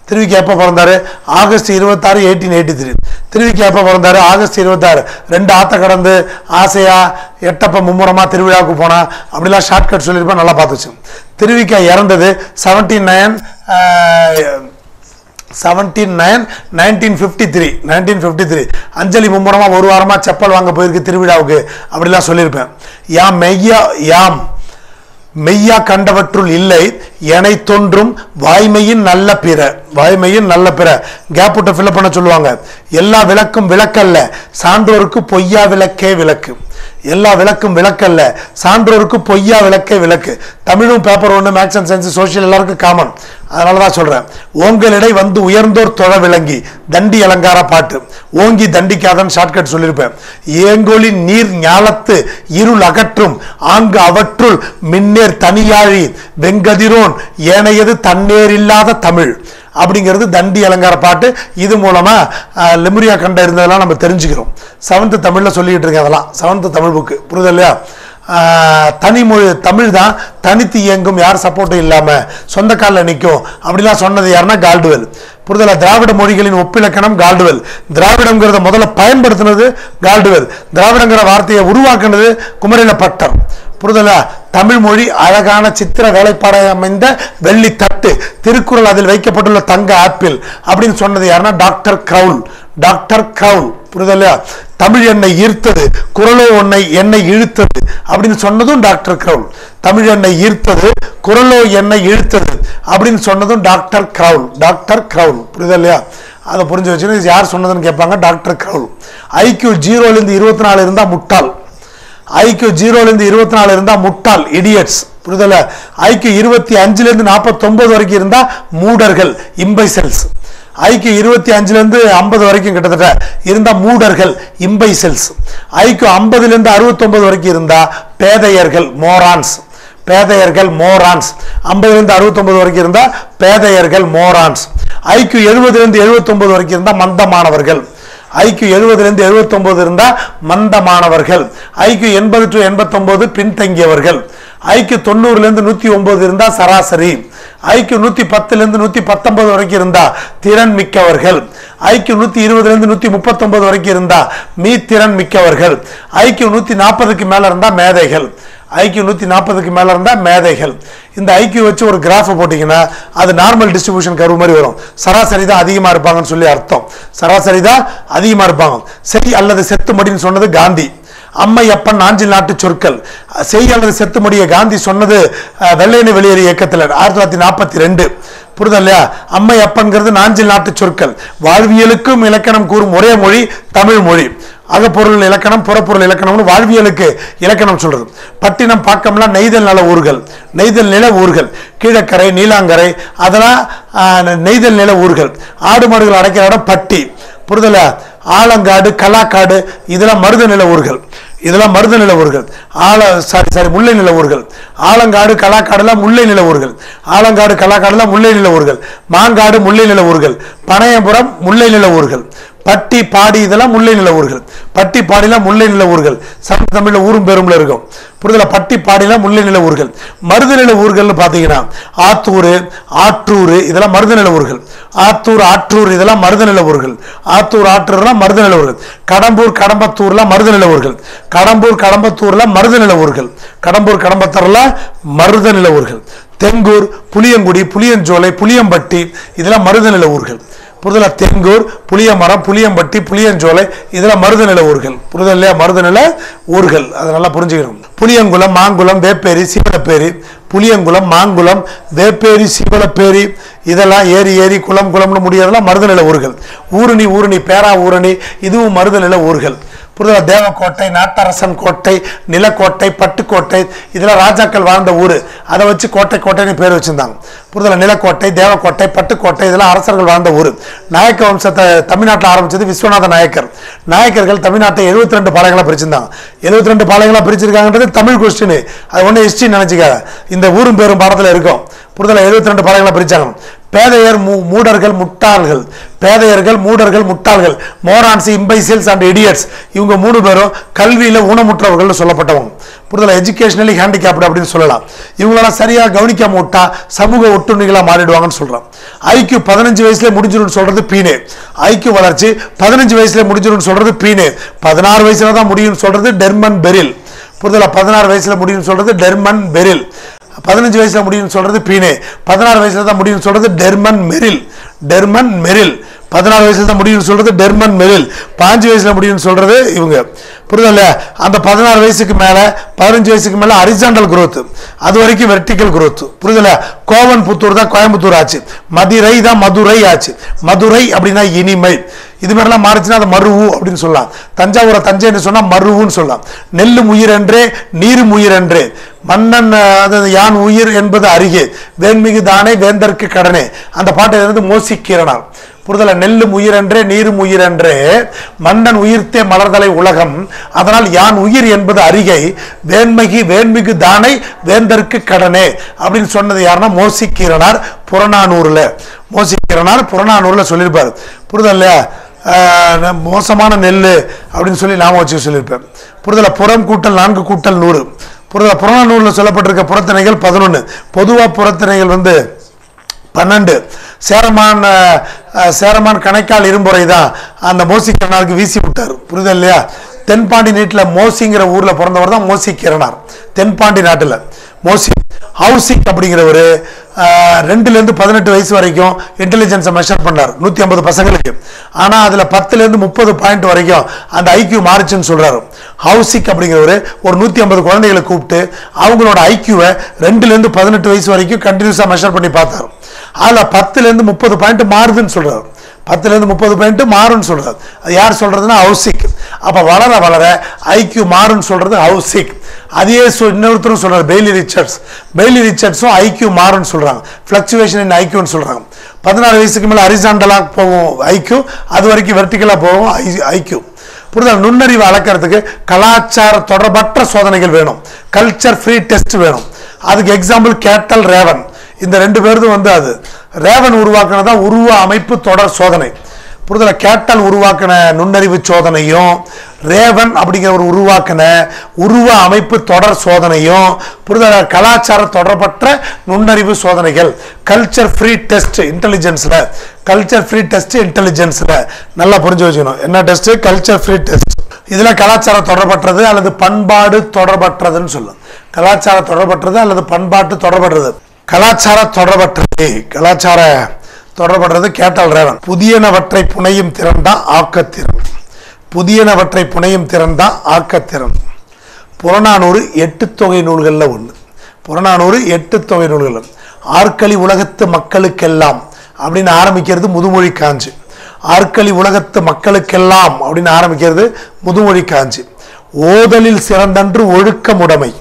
திருவிக்கு எப்போ பிறந்தாரு ஆகஸ்ட் இருபத்தாறு எயிட்டீன் எயிட்டி த்ரீ திருவிக்கு எப்போ பிறந்தாரு ஆகஸ்ட் இருபத்தாறு ரெண்டு ஆத்த கடந்து ஆசையா எட்டப்ப மும்முரமா திருவிழாவுக்கு போனா அப்படிலாம் ஷார்ட்கட் சொல்லியிருப்பேன் நல்லா பார்த்துச்சு திருவிக்கா இறந்தது seventy nine seventeen nine nineteen fifty three nineteen fifty three அஞ்சலி மும்முரமாக ஒரு வாரமாக செப்பல் வாங்க போயிருக்கு திருவிழாவுக்கு அப்படிலாம் சொல்லியிருப்பேன் யாம் மெய்யா யாம் மெய்யா கண்டவற்றுள் இல்லை எனை தோன்றும் வாய்மையின் நல்ல பிற வாய்மையின் நல்ல பிற கேப் விட்ட ஃபில்அப் பண்ண சொல்லுவாங்க எல்லா விளக்கும் விளக்கல்ல சான்றோருக்கு பொய்யா விளக்கே விளக்கு எல்லா விளக்கும் விளக்கல்ல சான்றோருக்கு பொய்யா விளக்கே விளக்கு தமிழும் பேப்பர் ஒன்று மேக்ஸ் அண்ட் சயின்ஸ் சோஷியல் எல்லாருக்கும் காமன் அதனால தான் சொல்கிறேன் ஓங்களிடை வந்து உயர்ந்தோர் தொழ விளங்கி தண்டி அலங்கார பாட்டு ஓங்கி தண்டிக்காதன்னு ஷார்ட்கட் சொல்லியிருப்பேன் ஏங்கோலி நீர் ஞாலத்து இருள் அகற்றும் ஆங்கு அவற்றுள் மின்னேர் தனியாழி வெங்கதிரோன் ஏனையது தன்னேர் இல்லாத தமிழ் அப்படிங்கிறது தண்டி அலங்கார பாட்டு இது மூலமா அஹ், லெமுரியா கண்ட இருந்ததெல்லாம் நம்ம தெரிஞ்சுக்கிறோம் செவன்த்து தமிழ்ல சொல்லிக்கிட்டு இருக்கேன் அதெல்லாம் செவன்த்து தமிழ் புக்கு புரியுது இல்லையா ஆஹ், தனிமொழி தமிழ் தான் தனித்து இயங்கும் யார் சப்போர்ட்டும் இல்லாம சொந்த காலில் நிற்கும் அப்படிலாம் சொன்னது யாருன்னா கால்டுவெல் புரிதலா திராவிட மொழிகளின் ஒப்பிலக்கணம் கால்டுவெல் திராவிடங்கிறத முதல்ல பயன்படுத்தினது கால்டுவெல் திராவிடங்கிற வார்த்தையை உருவாக்குனது குமரில பட்டர் புரிதலா தமிழ் மொழி அழகான சித்திர வேலைப்பாடை அமைந்த வெள்ளி தட்டு திருக்குறள் அதில் வைக்கப்பட்டுள்ள தங்க ஆப்பிள் அப்படின்னு சொன்னது யாருன்னா டாக்டர் கிரவுல் டாக்டர் கிரவுல் புரிதலையா தமிழ் என்னை ஈர்த்தது குரலோ உன்னை என்னை இழுத்தது அப்படின்னு சொன்னதும் டாக்டர் கிரவுல் தமிழ் என்னை ஈர்த்தது குரலோ என்னை இழுத்தது அப்படின்னு சொன்னதும் டாக்டர் கிரவுல் டாக்டர் கிரவுல் புரியுதா அதை புரிஞ்சு வச்சுன்னு இது யார் சொன்னதுன்னு கேட்பாங்க டாக்டர் கிரவுல் ஐக்கியூ ஜீரோலேருந்து இருபத்தி நாலு இருந்தால் முட்டாள் ஐக்கியூ ஜீரோலேருந்து இருபத்தி நாலு இருந்தால் முட்டாள் இடியட்ஸ் புரிதல ஐக்கியூ இருபத்தி அஞ்சுலேருந்து நாற்பத்தொம்பது வரைக்கும் இருந்தால் மூடர்கள் இம்பைசெல்ஸ் ஐக்கியூ இருபத்தி அஞ்சுலேருந்து ஐம்பது வரைக்கும் கிட்டத்தட்ட இருந்தால் மூடர்கள் இம்பைசெல்ஸ் ஐக்கியூ ஐம்பதுலேருந்து அறுபத்தொம்பது வரைக்கும் இருந்தால் பேதையர்கள் மோரான்ஸ் பேதையர்கள் மோரான்ஸ் ஐம்பதுலேருந்து அறுபத்தொம்பது வரைக்கும் இருந்தால் பேதையர்கள் மோரான்ஸ் ஐக்கியூ எழுபதுலேருந்து எழுபத்தொம்பது வரைக்கும் இருந்தால் மந்தமானவர்கள் ஐக்கியூ எழுபதுலேருந்து எழுபத்தொம்போது இருந்தால் மந்தமானவர்கள் ஐக்கியூ எண்பது டு எண்பத்தொம்போது பின்தங்கியவர்கள் ஐக்கியூ தொண்ணூறுலேருந்து நூற்றி ஒம்பது இருந்தால் சராசரி ஐக்கியூ நூற்றி பத்துலேருந்து நூற்றி பத்தொன்பது வரைக்கும் இருந்தால் திறன் மிக்கவர்கள் ஐக்கியூ நூற்றி இருபதுலேருந்து நூற்றி முப்பத்தொன்பது வரைக்கும் இருந்தால் மீ திறன் மிக்கவர்கள் ஐக்கியூ நூற்றி நாற்பதுக்கு மேலே இருந்தால் மேதைகள் ஐக்கியூ நூற்றி நாற்பதுக்கு மேலே இருந்தால் மேதைகள் இந்த ஐக்கியூ வச்சு ஒரு கிராஃபை போட்டிங்கன்னா அது நார்மல் டிஸ்ட்ரிபியூஷன் கர்வ் மாதிரி வரும் சராசரி தான் அதிகமாக இருப்பாங்கன்னு சொல்லி அர்த்தம் சராசரி தான் அதிகமாக இருப்பாங்க செய் அல்லது செத்துமடின்னு சொன்னது காந்தி அம்மையப்பன் நாஞ்சில் நாட்டு சொற்கள் செய் அல்லது செத்துமடிய காந்தி சொன்னது அஹ், வெள்ளையனே வெளியேறு இயக்கத்தில் ஆயிரத்தி தொள்ளாயிரத்தி நாற்பத்தி ரெண்டு புரிதல் இல்லையா அம்மை அப்பன்கிறது நாஞ்சில் நாட்டு சொற்கள் வாழ்வியலுக்கும் இலக்கணம் கூறும் ஒரே மொழி தமிழ் மொழி அகப்பொருள் இலக்கணம் புறப்பொருள் இலக்கணம்னு வாழ்வியலுக்கு இலக்கணம் சொல்றது பட்டினம் பாக்கம்லாம் நெய்தல் நல ஊர்கள் நெய்தல் நில ஊர்கள் கீழக்கரை நீலாங்கரை அதெல்லாம் ஆஹ், நெய்தல் நில ஊர்கள் ஆடு மாடுகள் அடைக்கிற இடம் பட்டி புரிதல ஆலங்காடு கலாக்காடு இதெல்லாம் மருத நில ஊர்கள் இதெல்லாம் மருத நில ஊர்கள் ஆல சாரி சாரி முல்லை நில ஊர்கள் ஆலங்காடு கலாக்காடுலாம் முல்லை நில ஊர்கள் ஆலங்காடு கலாக்காடுலாம் முல்லை நில ஊர்கள் மாங்காடு முல்லை நில ஊர்கள் பனையபுரம் முல்லை நில ஊர்கள் பட்டி பாடி இதெல்லாம் முல்லை நில ஊர்கள் பட்டி பாடிலாம் முல்லை நில ஊர்கள் சம தமிழ்ல ஊரும் பேரும்ல இருக்கும் புரிதல பட்டி பாடிலாம் முல்லை நில ஊர்கள் மருத நில ஊர்கள்னு பார்த்தீங்கன்னா ஆத்தூர் ஆற்றூர் இதெல்லாம் மருத நில ஊர்கள் ஆத்தூர் ஆற்றூர் இதெல்லாம் மருத நில ஊர்கள் ஆத்தூர் ஆற்றூர்லாம் மருத நில ஊர்கள் கடம்பூர் கடம்பத்தூர்லாம் மருத நில ஊர்கள் கடம்பூர் கடம்பத்தூர்ல மருத நில ஊர்கள் கடம்பூர் கடம்பத்தூர்ல மருத நில ஊர்கள் தெங்கூர் புளியங்குடி புளியஞ்சோலை புளியம்பட்டி இதெல்லாம் மருத நில ஊர்கள் புரிதல தெங்கூர் புளியமரம் புளியம்பட்டி புளியஞ்சோலை இதெல்லாம் மருத நில ஊர்கள் புரிதல் இல்லையா மருத நில ஊர்கள் அதை நல்லா புரிஞ்சுக்கணும் புளியங்குளம் மாங்குளம் வேப்பேரி சீவலப்பேரி புளியங்குளம் மாங்குளம் வேப்பேரி சீவலப்பேரி இதெல்லாம் ஏரி ஏரி குளம் குளம்னு முடியறதெல்லாம் மருத நில ஊர்கள் ஊரணி ஊரணி பேரா ஊரணி இதுவும் மருத நில ஊர்கள் புரிதலா தேவக்கோட்டை நாட்டரசன் கோட்டை நிலக்கோட்டை பட்டுக்கோட்டை இதெல்லாம் ராஜாக்கள் வாழ்ந்த ஊர் அதை வச்சு கோட்டை கோட்டைன்னு பேர் வச்சிருந்தாங்க புரிதலா நிலக்கோட்டை தேவக்கோட்டை பட்டுக்கோட்டை இதெல்லாம் அரசர்கள் வாழ்ந்த ஊர் நாயக்க வம்சத்தை தமிழ்நாட்டில் ஆரம்பிச்சது விஸ்வநாத நாயக்கர் நாயக்கர்கள் தமிழ்நாட்டை 72 ரெண்டு பாளையங்களா பிரிச்சிருந்தாங்க 72 ரெண்டு பாளையங்களா பிரிச்சிருக்காங்கன்றது தமிழ் கொஸ்டின் அது ஒன்றும் ஹிஸ்ட்ரி நினைச்சுக்காத இந்த ஊரும் பேரும் பாடத்தில் இருக்கும் புரிதலா 72 ரெண்டு பாளையங்களா பிரிச்சாங்க பேதையர் மூ- மூடர்கள் முட்டாள்கள் பேதையர்கள் மூடர்கள் முட்டாள்கள் மோரான்ஸ் இம்பைசில்ஸ் அண்ட் இடியட்ஸ் இவங்க மூணு பேரும் கல்வியில் ஊனமுற்றவர்கள் சொல்லப்பட்டவங்க புரிதல எஜுகேஷனலி ஹேண்டிகேப்டு அப்படின்னு சொல்லலாம் இவங்களெல்லாம் சரியாக கவனிக்காம விட்டா சமூக ஒட்டுண்ணிகளாக மாறிடுவாங்கன்னு சொல்கிறோம் ஐக்கியூ பதினஞ்சு வயசுல முடிஞ்சிடும்னு சொல்றது பீனே ஐக்கியூ வளர்ச்சி பதினஞ்சு வயசுல முடிஞ்சிடும்னு சொல்றது பீனே பதினாறு வயசுல தான் முடியும்னு சொல்றது டெர்மன் பெரில் புரிதல பதினாறு வயசுல முடியும்னு சொல்றது டெர்மன் பெரில் பதினஞ்சு வயசுல முடியும்னு சொல்றது பீனே பதினாறு வயசுல தான் முடியும்னு சொல்றது டெர்மன் மெரில் டெர்மன் மெரில் பதினாறு வயசுல தான் முடியும்னு சொல்றது டெர்மன் மெரில் பாஞ்சு வயசுல முடியும்னு சொல்றது இவங்க புரியுதல்ல அந்த பதினாறு வயசுக்கு மேல பதினஞ்சு வயசுக்கு மேல ஹரிசாண்டல் growth அது வரைக்கும் வெர்டிக்கல் growth புரியுதல்ல கோவன் புத்தூர் தான் கோயம்புத்தூர் ஆச்சு மதுரை தான் மதுரை ஆச்சு மதுரை அப்படின்னா இனிமை இது மாதிரிலாம் மாறிச்சுன்னா அது மருவு அப்படின்னு சொல்லலாம் தஞ்சாவூரை தஞ்சைன்னு சொன்னா மருவுன்னு சொல்லலாம் நெல்லும் உயிர் என்றே நீரும் உயிர் என்றே மன்னன் அஹ், அது யான் உயிர் என்பது அருகே வேண்மிகு தானே வேந்தற்கு கடனே அந்த பாட்டு இருந்து மோசிக்கிறனார் புரிதல நெல்லும் உயிரென்றே நீரும் உயிரென்றே மன்னன் உயிர்த்தே மலர்தலை உலகம் அதனால் யான் உயிர் என்பது அருகை வேண்மகி வேண்மிகு தானை வேந்தற்கு கடனே அப்படின்னு சொன்னது யாருன்னா மோசிக்கிறனார் புறநானூறுல மோசிக்கிறனார் புறநானூறுல சொல்லியிருப்பார் புரிதல் இல்லையா ஆஹ் ந- மோசமான நெல் அப்படின்னு சொல்லி நாம வச்சு சொல்லியிருப்பேன் புரிதல புறம் கூட்டல் நான்கு கூட்டல் நூறு புரிதல புறநானூறுல சொல்லப்பட்டிருக்க புறத்திணைகள் பதினொன்று பொதுவாக புறத்திணைகள் வந்து பன்னெண்டு சேரமான் அஹ், அஹ், சேரமான் கணைக்கால் இரும்புரை தான் அந்த மோசிக்கிறனாருக்கு வீசி விட்டார் புரியுதா இல்லையா தென்பாண்டி நீட்டில் மோசிங்கிற ஊரில் பிறந்தவர் தான் மோசிக்கிறனார் தென்பாண்டி நாட்டில் மோசி ஹவுசிக் அப்படிங்கிறவர் ரெண்டுலேருந்து பதினெட்டு வயசு வரைக்கும் இன்டெலிஜென்ஸை மெஷர் பண்ணார் நூற்றி ஐம்பது பசங்களுக்கு ஆனால் அதில் பத்துலேருந்து முப்பது பாயிண்ட் வரைக்கும் அந்த ஐக்கியூ மாறுச்சுன்னு சொல்கிறாரு ஹவுசிக் அப்படிங்கிறவர் ஒரு நூற்றி ஐம்பது குழந்தைகளை கூப்பிட்டு அவங்களோட ஐக்கியூவை ரெண்டுலேருந்து பதினெட்டு வயசு வரைக்கும் கண்டினியூஸாக மெஷர் பண்ணி பார்த்தாரு அதில் பத்துலேருந்து முப்பது பாயிண்ட் மாறுதுன்னு சொல்கிறார் பத்துலேருந்து முப்பது பாயிண்ட் மாறுன்னு சொல்கிறார் அது யார் சொல்கிறதுனா ஹவுசிக் அப்போ வளர வளர ஐக்கியூ மாறுன்னு சொல்கிறது ஹவுசிக் அதையே சொ- இன்னொருத்தரும் சொல்றாரு பெய்லி ரிச்சர்ட்ஸ் பெய்லி ரிச்சர்ட்ஸும் ஐக்கியூ மாறுன்னு சொல்கிறாங்க ஃப்ளக்சுவேஷன் இன் ஐக்கியூன்னு சொல்கிறாங்க பதினாறு வயசுக்கு மேலே ஹரிசாண்டலாக போகும் ஐக்கியூ அது வரைக்கும் வெர்டிக்கலாக போகும் ஐக்கியூ புரிதல் நுண்ணறிவு அளக்கிறதுக்கு கலாச்சார தொடர்பற்ற சோதனைகள் வேணும் கல்ச்சர் ஃப்ரீ டெஸ்ட் வேணும் அதுக்கு எக்ஸாம்பிள் கேட்டல் ரேவன் இந்த ரெண்டு பேருதும் வந்து அது ரேவன் உருவாக்குனதா உருவ அமைப்பு தொடர் சோதனை புரிதல கேட்டல் உருவாக்கின நுண்ணறிவு சோதனையும் ரேவன் அப்படிங்கிற ஒரு உருவாக்கின உருவ அமைப்பு தொடர் சோதனையும் புரிதல கலாச்சார தொடர்பற்ற நுண்ணறிவு சோதனைகள் கல்ச்சர் ஃப்ரீ டெஸ்ட் இன்டெலிஜென்ஸ்ல கல்ச்சர் ஃப்ரீ டெஸ்ட் இன்டெலிஜென்ஸ்ல நல்லா புரிஞ்சு வச்சுக்கணும் என்ன டெஸ்ட் கல்ச்சர் ஃப்ரீ டெஸ்ட் இதுல கலாச்சார தொடர்பற்றது அல்லது பண்பாடு தொடர்பற்றதுன்னு சொல்லும் கலாச்சார தொடர்பற்றது அல்லது பண்பாட்டு தொடர்பற்றது கலாச்சார தொடர்பற்றது கலாச்சார தொடர்பற்றது கேட்டால் ரேவன் புதியனவற்றை புனையும் திறன் தான் ஆக்கத்திறன் புதியனவற்றை புனையும் திறன் தான் ஆக்கத்திறன் புறநானூறு எட்டு தொகை நூல்களில் ஒன்று புறநானூறு எட்டு தொகை நூல்கள் ஆற்களி உலகத்து மக்களுக்கெல்லாம் அப்படின்னு ஆரம்பிக்கிறது முதுமொழி காஞ்சி ஆற்களி உலகத்து மக்களுக்கெல்லாம் அப்படின்னு ஆரம்பிக்கிறது முதுமொழி காஞ்சி ஓதலில் சிறந்தன்று ஒழுக்கமுடைமை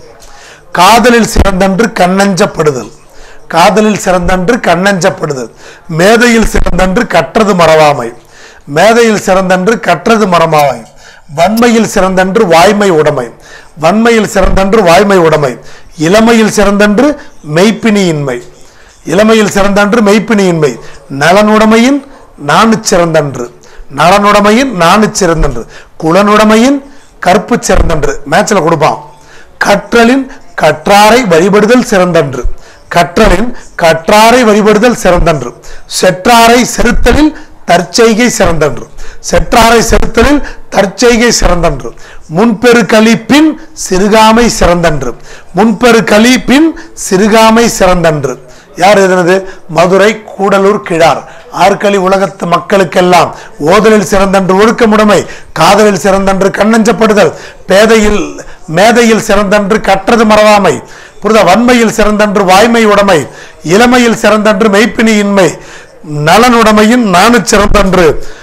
காதலில் சிறந்தன்று கண்ணஞ்சப்படுதல் காதலில் சிறந்தன்று கண்ணஞ்சப்படுதல் மேதையில் சிறந்தன்று கற்றது மறவாமை மேதையில் சிறந்தன்று கற்றது மறமாமை வன்மையில் சிறந்தன்று வாய்மை உடைமை வன்மையில் சிறந்தன்று வாய்மை உடைமை இளமையில் சிறந்தன்று மெய்ப்பினியின்மை இளமையில் சிறந்தன்று மெய்ப்பினியின்மை நலனுடைமையின் நாணு சிறந்தன்று நலனுடைமையின் நாணு சிறந்தன்று குலனுடைமையின் கற்பு சிறந்தன்று மேட்ச்ல கொடுப்பான் கற்றலின் கற்றாரை வழிபடுதல் சிறந்தன்று கற்றலின் கற்றாரை வழிபடுதல் சிறந்தன்று செற்றாரை செருத்தலில் தற்செய்கை சிறந்தன்று செற்றாரை செருத்தலில் தற்செய்கை சிறந்தன்று முன்பெரு களி பின் சிறுகாமை சிறந்தன்று முன்பெரு களி பின் சிறுகாமை சிறந்தன்று யார் எழுதினது மதுரை கூடலூர் கிழார் ஆற்களி உலகத்து மக்களுக்கெல்லாம் ஓதலில் சிறந்தன்று ஒழுக்கமுடைமை காதலில் சிறந்தன்று கண்ணஞ்சப்படுதல் பேதையில் மேதையில் சிறந்தன்று கற்றது மறவாமை புரித வன்மையில் சிறந்தன்று வாய்மை உடைமை இளமையில் சிறந்தன்று மெய்ப்பினியின்மை நலனுடைமையின் நாணு சிறந்தன்று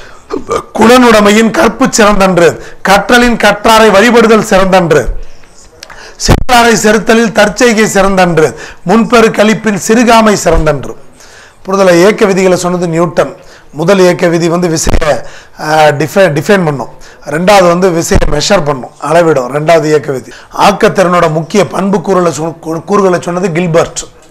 குலனுடைமையின் கற்பு சிறந்தன்று கற்றலின் கற்றாரை வழிபடுதல் சிறந்தன்று செற்றாரை செருத்தலில் தற்செய்கை சிறந்தன்று முன்பெரு கழிப்பில் சிறுகாமை சிறந்தன்று புரிதலை இயக்க விதிகளை சொன்னது நியூட்டன் முதல் இயக்க விதி வந்து விசையை டிஃபை டிஃபைன் பண்ணும் ரெண்டாவது வந்து விசையை மெஷர் பண்ணும் அளவிடும் ரெண்டாவது இயக்க விதி ஆக்கத்திறனோட முக்கிய பண்பு கூறுகளை சொ- கூறுகளை சொன்னது கில்பர்ட்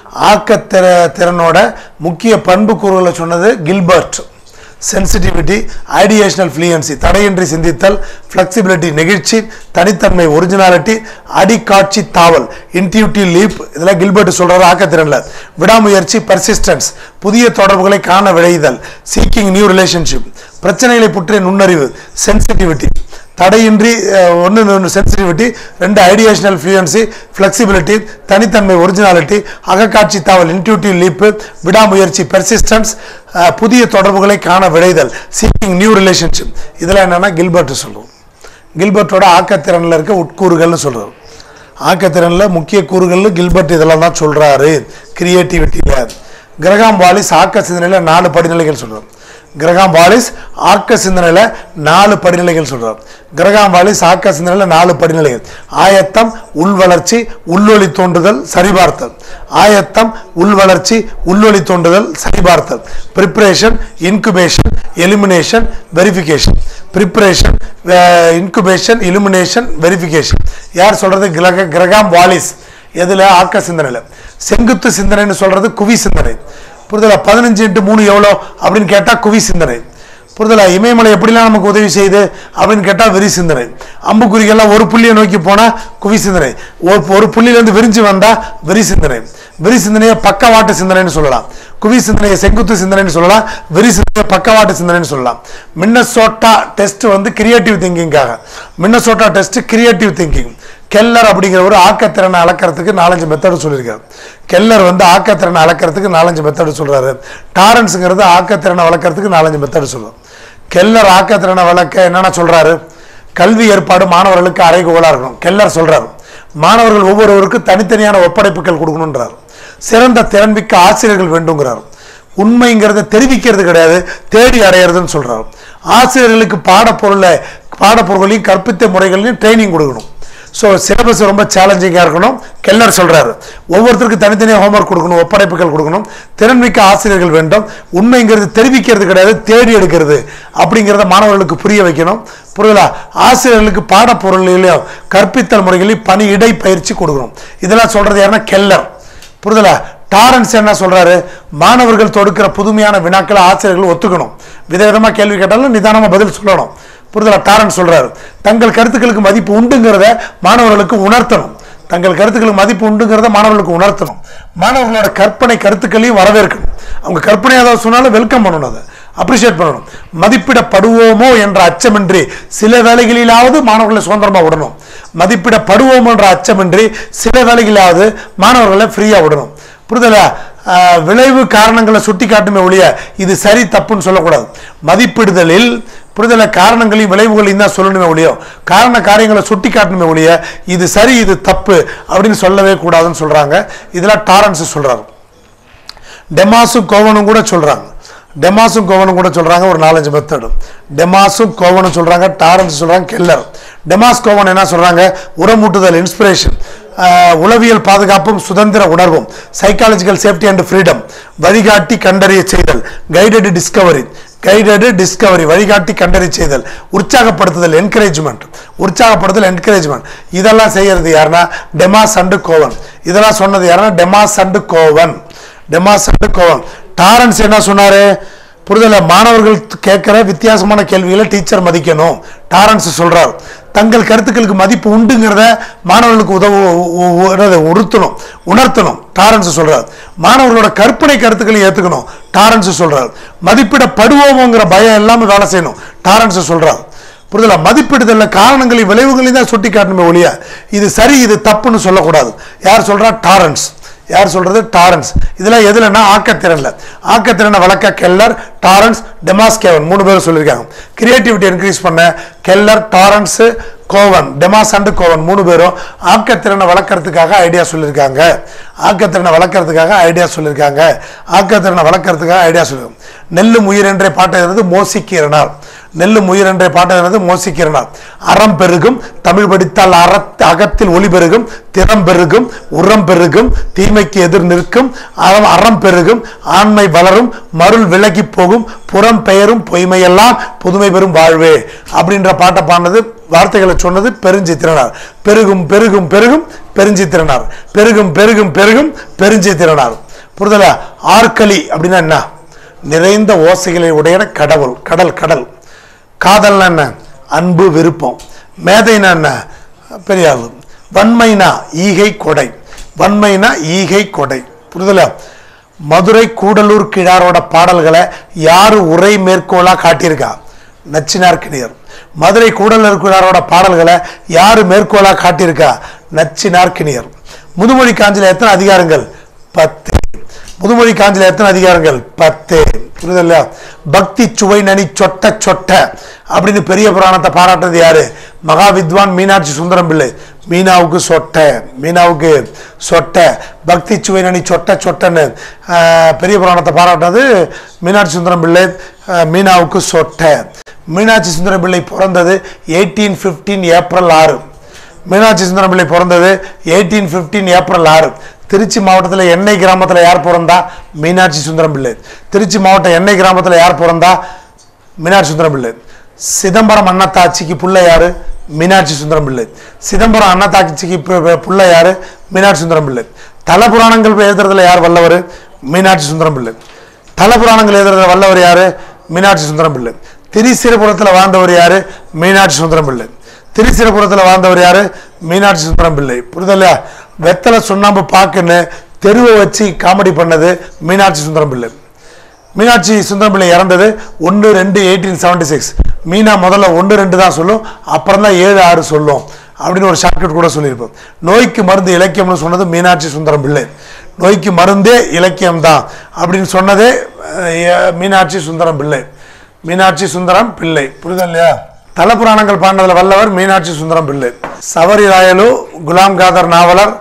ஆக்கத்திற திறனோட முக்கிய பண்பு கூறுகளை சொன்னது கில்பர்ட் சென்சிட்டிவிட்டி ஐடியேஷனல் ஃப்ளூயன்சி தடையின்றி சிந்தித்தல் ஃப்ளெக்சிபிலிட்டி நெகிழ்ச்சி தனித்தன்மை ஒரிஜினாலிட்டி அடிக்காட்சி தாவல் இன்டியூட்டிவ் லீப் இதெல்லாம் கில்பர்ட் சொல்றாரு ஆக்கத்திறன்ல விடாமுயற்சி பர்சிஸ்டன்ஸ் புதிய தொடர்புகளை காண விளையுதல் சீக்கிங் நியூ ரிலேஷன்ஷிப் பிரச்சனைகளை பற்றிய நுண்ணறிவு சென்சிட்டிவிட்டி தடையின்றி ஒன்று ஒன்று சென்சிட்டிவிட்டி ரெண்டு ஐடியேஷனல் ஃப்ளூயன்சி ஃப்ளெக்சிபிலிட்டி தனித்தன்மை ஒரிஜினாலிட்டி அகக்காட்சி தாவல் இன்டியூட்டிவ் லீப்பு விடாமுயற்சி பெர்சிஸ்டன்ஸ் புதிய தொடர்புகளை காண விளைதல் சீக்கிங் நியூ ரிலேஷன்ஷிப் இதெல்லாம் என்னென்னா கில்பர்ட் சொல்லுவோம் கில்பர்ட்டோட ஆக்கத்திறனில் இருக்க உட்கூறுகள்னு சொல்கிறோம் ஆக்கத்திறனில் முக்கிய கூறுகள்னு கில்பர்ட் இதெல்லாம் தான் சொல்கிறாரு கிரியேட்டிவிட்டியில் கிரகாம் வாலிஸ் ஆக்க சிந்தனையில் நாலு படிநிலைகள் சொல்கிறோம் கிரகாம் வாலிஸ் ஆக்க சிந்தனையில் நாலு படிநிலைகள் சொல்கிறார் கிரகாம் வாலிஸ் ஆக்க சிந்தனையில் நாலு படிநிலைகள் ஆயத்தம் உள்வளர்ச்சி உள்ளொளி தோன்றுதல் சரிபார்த்தல் ஆயத்தம் உள்வளர்ச்சி உள்ளொளி தோன்றுதல் சரிபார்த்தல் preparation incubation elimination verification preparation incubation illumination verification யார் சொல்கிறது கிரக கிரகாம் வாலிஸ் எதில் ஆக்க சிந்தனையில் செங்குத்து சிந்தனைன்னு சொல்கிறது குவி சிந்தனை புரிதலா பதினஞ்சு இன்ட்டு மூணு எவ்வளோ அப்படின்னு கேட்டால் குவி சிந்தனை புரிதலா இமயமலை எப்படிலாம் நமக்கு உதவி செய்யுது அப்படின்னு கேட்டால் வெறி சிந்தனை அம்புக்குறிகள்லாம் ஒரு புள்ளியை நோக்கி போனால் குவி சிந்தனை ஒரு ஒரு புள்ளியிலேருந்து விரிஞ்சு வந்தால் வெறி சிந்தனை வெறி சிந்தனையை பக்கவாட்டு சிந்தனைன்னு சொல்லலாம் குவி சிந்தனையை செங்குத்து சிந்தனைன்னு சொல்லலாம் வெறி சிந்தனையை பக்கவாட்டு சிந்தனைன்னு சொல்லலாம் மின்னசோட்டா டெஸ்ட் வந்து கிரியேட்டிவ் திங்கிங்காக Minnesota test creative thinking Keller அப்படிங்கிற ஒரு ஆக்கத்திறனை அளக்கிறதுக்கு நாலஞ்சு மெத்தடு சொல்லியிருக்காரு கெல்லர் வந்து ஆக்கத்திறனை அளக்கிறதுக்கு நாலஞ்சு மெத்தடு சொல்றாரு டாரன்ஸுங்கிறது ஆக்கத்திறனை வளர்க்கறதுக்கு நாலஞ்சு மெத்தடு சொல்லுவோம் கெல்லர் ஆக்கத்திறனை வளர்க்க என்னென்ன சொல்றாரு கல்வி ஏற்பாடு மாணவர்களுக்கு அறைகோலாக இருக்கணும் கெல்லர் சொல்றாரு மாணவர்கள் ஒவ்வொருவருக்கும் தனித்தனியான ஒப்படைப்புகள் கொடுக்கணுன்றார் சிறந்த திறன்மிக்க ஆசிரியர்கள் வேண்டுங்கிறார் உண்மைங்கிறத தெரிவிக்கிறது கிடையாது தேடி அடையிறதுன்னு சொல்றாரு ஆசிரியர்களுக்கு பாடப்பொருளை பாடப்பொருளையும் கற்பித்த முறைகளையும் ட்ரைனிங் கொடுக்கணும் ஸோ சிலபஸ் ரொம்ப சேலஞ்சிங்காக இருக்கணும் கெல்லர் சொல்கிறாரு ஒவ்வொருத்தருக்கும் தனித்தனியாக ஹோம்ஒர்க் கொடுக்கணும் ஒப்படைப்புகள் கொடுக்கணும் திறன்மிக்க ஆசிரியர்கள் வேண்டும் உண்மைங்கிறது தெரிவிக்கிறது கிடையாது தேடி எடுக்கிறது அப்படிங்கிறத மாணவர்களுக்கு புரிய வைக்கணும் புரியலா ஆசிரியர்களுக்கு பாடப்பொருளிலையும் கற்பித்தல் முறைகளையும் பணி இடை பயிற்சி கொடுக்கணும் இதெல்லாம் சொல்கிறது யாருன்னா கெல்லர் புரிதலா டாரன்ஸ் என்ன சொல்றாரு மாணவர்கள் தொடுக்கிற புதுமையான வினாக்களை ஆசிரியர்கள் ஒத்துக்கணும் விதவிதமாக கேள்வி கேட்டாலும் நிதானமாக பதில் சொல்லணும் புரிதலா டாரன் சொல்றாரு தங்கள் கருத்துக்களுக்கு மதிப்பு உண்டுங்கிறத மாணவர்களுக்கு உணர்த்தணும் தங்கள் கருத்துக்களுக்கு மதிப்பு உண்டுங்கிறத மாணவர்களுக்கு உணர்த்தணும் மாணவர்களோட கற்பனை கருத்துக்களையும் வரவேற்கணும் அவங்க கற்பனை ஏதாவது சொன்னாலும் வெல்கம் பண்ணணும் அதை அப்ரிஷியேட் பண்ணணும் மதிப்பிடப்படுவோமோ என்ற அச்சமின்றி சில வேலைகளிலாவது மாணவர்களை சுதந்திரமாக விடணும் மதிப்பிடப்படுவோமோ என்ற அச்சமின்றி சில வேலைகளிலாவது மாணவர்களை ஃப்ரீயாக விடணும் புரிதலா ஆஹ் விளைவு காரணங்களை சுட்டி காட்டுமே ஒழிய இது சரி தப்புன்னு சொல்லக்கூடாது மதிப்பிடுதலில் புரிதல காரணங்களையும் விளைவுகளையும் தான் சொல்லணுமே ஒழிய காரண காரியங்களை சுட்டி காட்டணுமே ஒழிய இது சரி இது தப்பு அப்படின்னு சொல்லவே கூடாதுன்னு சொல்றாங்க இதெல்லாம் டாரன்ஸ் சொல்றாரு டெமாஸும் கோவனும் கூட சொல்றாங்க டெமாஸும் கோவனும் கூட சொல்றாங்க ஒரு நாலஞ்சு மெத்தடும் டெமாஸும் கோவனும் சொல்றாங்க டாரன்ஸ் சொல்றாங்க கெல்லர் டெமாஸ் கோவன் என்ன சொல்றாங்க உரமூட்டுதல் இன்ஸ்பிரேஷன் உளவியல் பாதுகாப்பும் சுதந்திர உணர்வும் சைக்காலஜிக்கல் சேஃப்டி அண்ட் ஃப்ரீடம் வழிகாட்டி கண்டறிய செய்தல் கைடட் டிஸ்கவரி கைடடு டிஸ்கவரி வழிகாட்டி கண்டறி செய்தல் உற்சாகப்படுத்துதல் என்கரேஜ்மெண்ட் உற்சாகப்படுத்துதல் என்கரேஜ்மெண்ட் இதெல்லாம் செய்யறது யாருன்னா டெமாஸ் அண்டு கோவன் இதெல்லாம் சொன்னது யாருன்னா டெமாஸ் அண்டு கோவன் டெமாஸ் அண்டு கோவன் டாரன்ஸ் என்ன சொன்னாரு புரிதல மாணவர்கள் கேட்குற வித்தியாசமான கேள்விகளை டீச்சர் மதிக்கணும் டாரன்ஸ் சொல்றார் தங்கள் கருத்துக்களுக்கு மதிப்பு உண்டுங்கிறத மாணவர்களுக்கு உதவு உ- உ- என்னது, உறுத்தணும் உணர்த்தணும் டாரன்ஸ் சொல்றார் மாணவர்களோட கற்பனை கருத்துக்களை ஏத்துக்கணும் டாரன்ஸ் சொல்றார் மதிப்பிடப்படுவோமோங்கிற பயம் எல்லாமே வேலை செய்யணும் டாரன்ஸ் சொல்றார் புரிதலா மதிப்பிடுதல்ல காரணங்களையும் விளைவுகளையும் தான் சுட்டி காட்டணுமே ஒழிய இது சரி இது தப்புன்னு சொல்லக்கூடாது யார் சொல்றா டாரன்ஸ் யார் சொல்றது டாரன்ஸ் இதெல்லாம் எதுலன்னா ஆக்கத்திறன்ல ஆக்கத்திறனை வளர்க்க கெல்லர் டாரன்ஸ் டெமாஸ்கேவன் மூணு பேரும் சொல்லியிருக்காங்க கிரியேட்டிவிட்டி இன்க்ரீஸ் பண்ண Keller Torrance Gowan Demos and Gowan மூணு பேரும் ஆக்கத்திறனை வளர்க்கறதுக்காக ஐடியா சொல்லியிருக்காங்க ஆக்கத்திறனை வளர்க்கறதுக்காக ஐடியா சொல்லியிருக்காங்க ஆக்கத்திறனை வளர்க்கறதுக்காக ஐடியா சொல்லியிருக்காங்க நெல்லும் உயிர் என்றே பாட்டு எழுதுறது மோசி கீரனார் நெல்லும் உயிர் என்ற பாட்டு மோசிக்கிறனார் அறம் பெருகும் தமிழ் படித்தால் அறத் அகத்தில் ஒளி பெருகும் திறம் பெருகும் உரம் பெருகும் தீமைக்கு எதிர் நிற்கும் அறம் அறம் பெருகும் ஆண்மை வளரும் மருள் விலகி போகும் புறம் பெயரும் பொய்மையெல்லாம் புதுமை பெறும் வாழ்வே அப்படின்ற பாட்டை பாடினது வார்த்தைகளை சொன்னது பெருஞ்சித்திரனார் பெருகும் பெருகும் பெருகும் பெருஞ்சித்திரனார் பெருகும் பெருகும் பெருகும் பெருஞ்சித்திரனார் புரிதலா ஆற்களி அப்படின்னா என்ன நிறைந்த ஓசைகளை உடைய கடவுள் கடல் கடல் காதல்னா என்ன அன்பு விருப்பம் மேதைனா என்ன பெரிய ஆளு வன்மைனா ஈகை கொடை வன்மைனா ஈகை கொடை புரிதலா மதுரை கூடலூர் கிழாரோட பாடல்களை யாரு உரை மேற்கோளா காட்டியிருக்கா நச்சினார்க்கினியர் மதுரை கூடலூர் கிழாரோட பாடல்களை யாரு மேற்கோளா காட்டியிருக்கா நச்சினார்க்கினியர் முதுமொழி காஞ்சில எத்தனை அதிகாரங்கள் பத்து முதுமொழி காஞ்சில எத்தனை அதிகாரங்கள் பத்து புரியுது இல்லையா பக்தி சுவை நனி சொட்ட சொட்ட அப்படின்னு பெரிய புராணத்தை பாராட்டுறது யாரு மகா வித்வான் மீனாட்சி சுந்தரம் பிள்ளை மீனாவுக்கு சொட்ட மீனாவுக்கு சொட்ட பக்தி சுவை நனி சொட்ட சொட்டன்னு ஆஹ், பெரிய புராணத்தை பாராட்டுறது மீனாட்சி சுந்தரம் பிள்ளை ஆஹ், மீனாவுக்கு சொட்ட மீனாட்சி சுந்தரம் பிள்ளை பிறந்தது எயிட்டீன் ஃபிஃப்டீன் ஏப்ரல் ஆறு மீனாட்சி சுந்தரம் பிள்ளை பிறந்தது எயிட்டீன் ஃபிஃப்டீன் ஏப்ரல் ஆறு திருச்சி மாவட்டத்தில் எண்ணெய் கிராமத்தில் யார் பிறந்தா மீனாட்சி சுந்தரம் பிள்ளை திருச்சி மாவட்டம் எண்ணெய் கிராமத்தில் யார் பிறந்தா மீனாட்சி சுந்தரம் பிள்ளை சிதம்பரம் அன்னத்தாச்சிக்கு புள்ள யாரு மீனாட்சி சுந்தரம் பிள்ளை சிதம்பரம் அன்னத்தாச்சிக்கு பு- பு- புள்ள யாரு மீனாட்சி சுந்தரம் பிள்ளை தல புராணங்கள் எழுதுறதுல யார் வல்லவர் மீனாட்சி சுந்தரம் பிள்ளை தல புராணங்கள் எழுதுறதுல வல்லவர் யாரு மீனாட்சி சுந்தரம் பிள்ளை திரிசிரபுரத்தில் வாழ்ந்தவர் யாரு மீனாட்சி சுந்தரம் பிள்ளை திரிசிரபுரத்தில் வாழ்ந்தவர் யாரு மீனாட்சி சுந்தரம் பிள்ளை புரிதலையா வெத்தலை சுண்ணாம்பு பாக்குன்னு தெருவை வச்சு காமெடி பண்ணது மீனாட்சி சுந்தரம் பிள்ளை மீனாட்சி சுந்தரம் பிள்ளை இறந்தது ஒன்று ரெண்டு எயிட்டீன் செவன்டி சிக்ஸ் மீனா முதல்ல ஒன்று ரெண்டு தான் சொல்லும் அப்புறம் தான் ஏழு ஆறு சொல்லும் அப்படின்னு ஒரு ஷார்ட்கட் கூட சொல்லியிருப்போம் நோய்க்கு மருந்து இலக்கியம்னு சொன்னது மீனாட்சி சுந்தரம் பிள்ளை நோய்க்கு மருந்தே இலக்கியம் தான் அப்படின்னு சொன்னதே அஹ், எ- மீனாட்சி சுந்தரம் பிள்ளை மீனாட்சி சுந்தரம் பிள்ளை புரியுதா இல்லையா தல புராணங்கள் பாடினதுல வல்லவர் மீனாட்சி சுந்தரம் பிள்ளை சவரி ராயலு குலாம் காதர் நாவலர்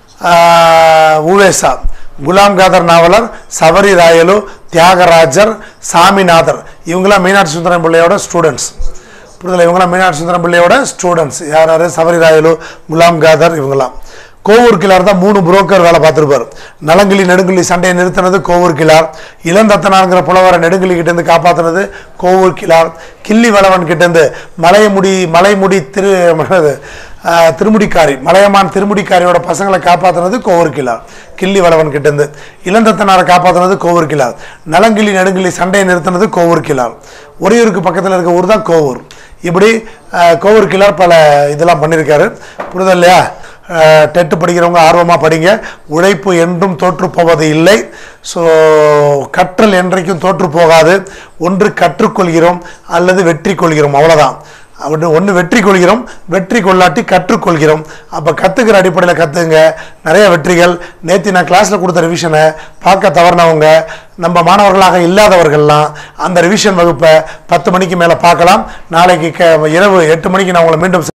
ஆஹ், ஊவேசா குலாம் காதர் நாவலர் சவரி ராயலு தியாகராஜர் சாமிநாதர் இவங்களாம் மீனாட்சி சுந்தரம் பிள்ளையோட ஸ்டூடெண்ட்ஸ் புரிதல இவங்களாம் மீனாட்சி சுந்தரம் பிள்ளையோட ஸ்டூடெண்ட்ஸ் யார் யார் சவரி ராயலு குலாம் காதர் இவங்களாம் கோவூர் கிளார் தான் மூணு புரோக்கர் வேலை பார்த்துருப்பார் நலங்கிளி நெடுங்கிளி சண்டையை நிறுத்தினது கோவூர் கிளார் இளந்தத்தனாருங்கிற புலவரை நெடுங்கிளி கிட்டேருந்து காப்பாற்றினது கோவூர் கிளார் கிள்ளி வளவன் கிட்டேருந்து மலையமுடி மலைமுடி திரு என்னது, ஆஹ், திருமுடிக்காரி மலையமான் திருமுடிக்காரியோட பசங்களை காப்பாற்றினது கோவூர் கிளார் கிள்ளி வளவன் கிட்டேருந்து இளந்தத்தனாரை காப்பாற்றினது கோவூர் கிளார் நலங்கிளி நெடுங்கிளி சண்டையை நிறுத்தினது கோவூர் கிளார் ஒரையூருக்கு பக்கத்தில் இருக்க ஊர் தான் கோவூர் இப்படி ஆஹ், கோவூர் கிளார் பல இதெல்லாம் பண்ணியிருக்காரு புரியுதா இல்லையா டெட்டு படிக்கிறவங்க ஆர்வமாக படிங்க உழைப்பு என்றும் தோற்று போவது இல்லை ஸோ கற்றல் என்றைக்கும் தோற்று போகாது ஒன்று கற்றுக்கொள்கிறோம் அல்லது வெற்றி கொள்கிறோம் அவ்வளோதான் அப்படி ஒன்று வெற்றி கொள்கிறோம் வெற்றி கொள்ளாட்டி கற்றுக்கொள்கிறோம் அப்போ கற்றுக்கிற அடிப்படையில் கற்றுங்க நிறைய வெற்றிகள் நேற்று நான் கிளாஸில் கொடுத்த ரிவிஷனை பார்க்க தவறினவங்க நம்ம மாணவர்களாக இல்லாதவர்கள்லாம் அந்த ரிவிஷன் வகுப்பை பத்து மணிக்கு மேலே பார்க்கலாம் நாளைக்கு க இரவு எட்டு மணிக்கு நான் உங்களை மீண்டும்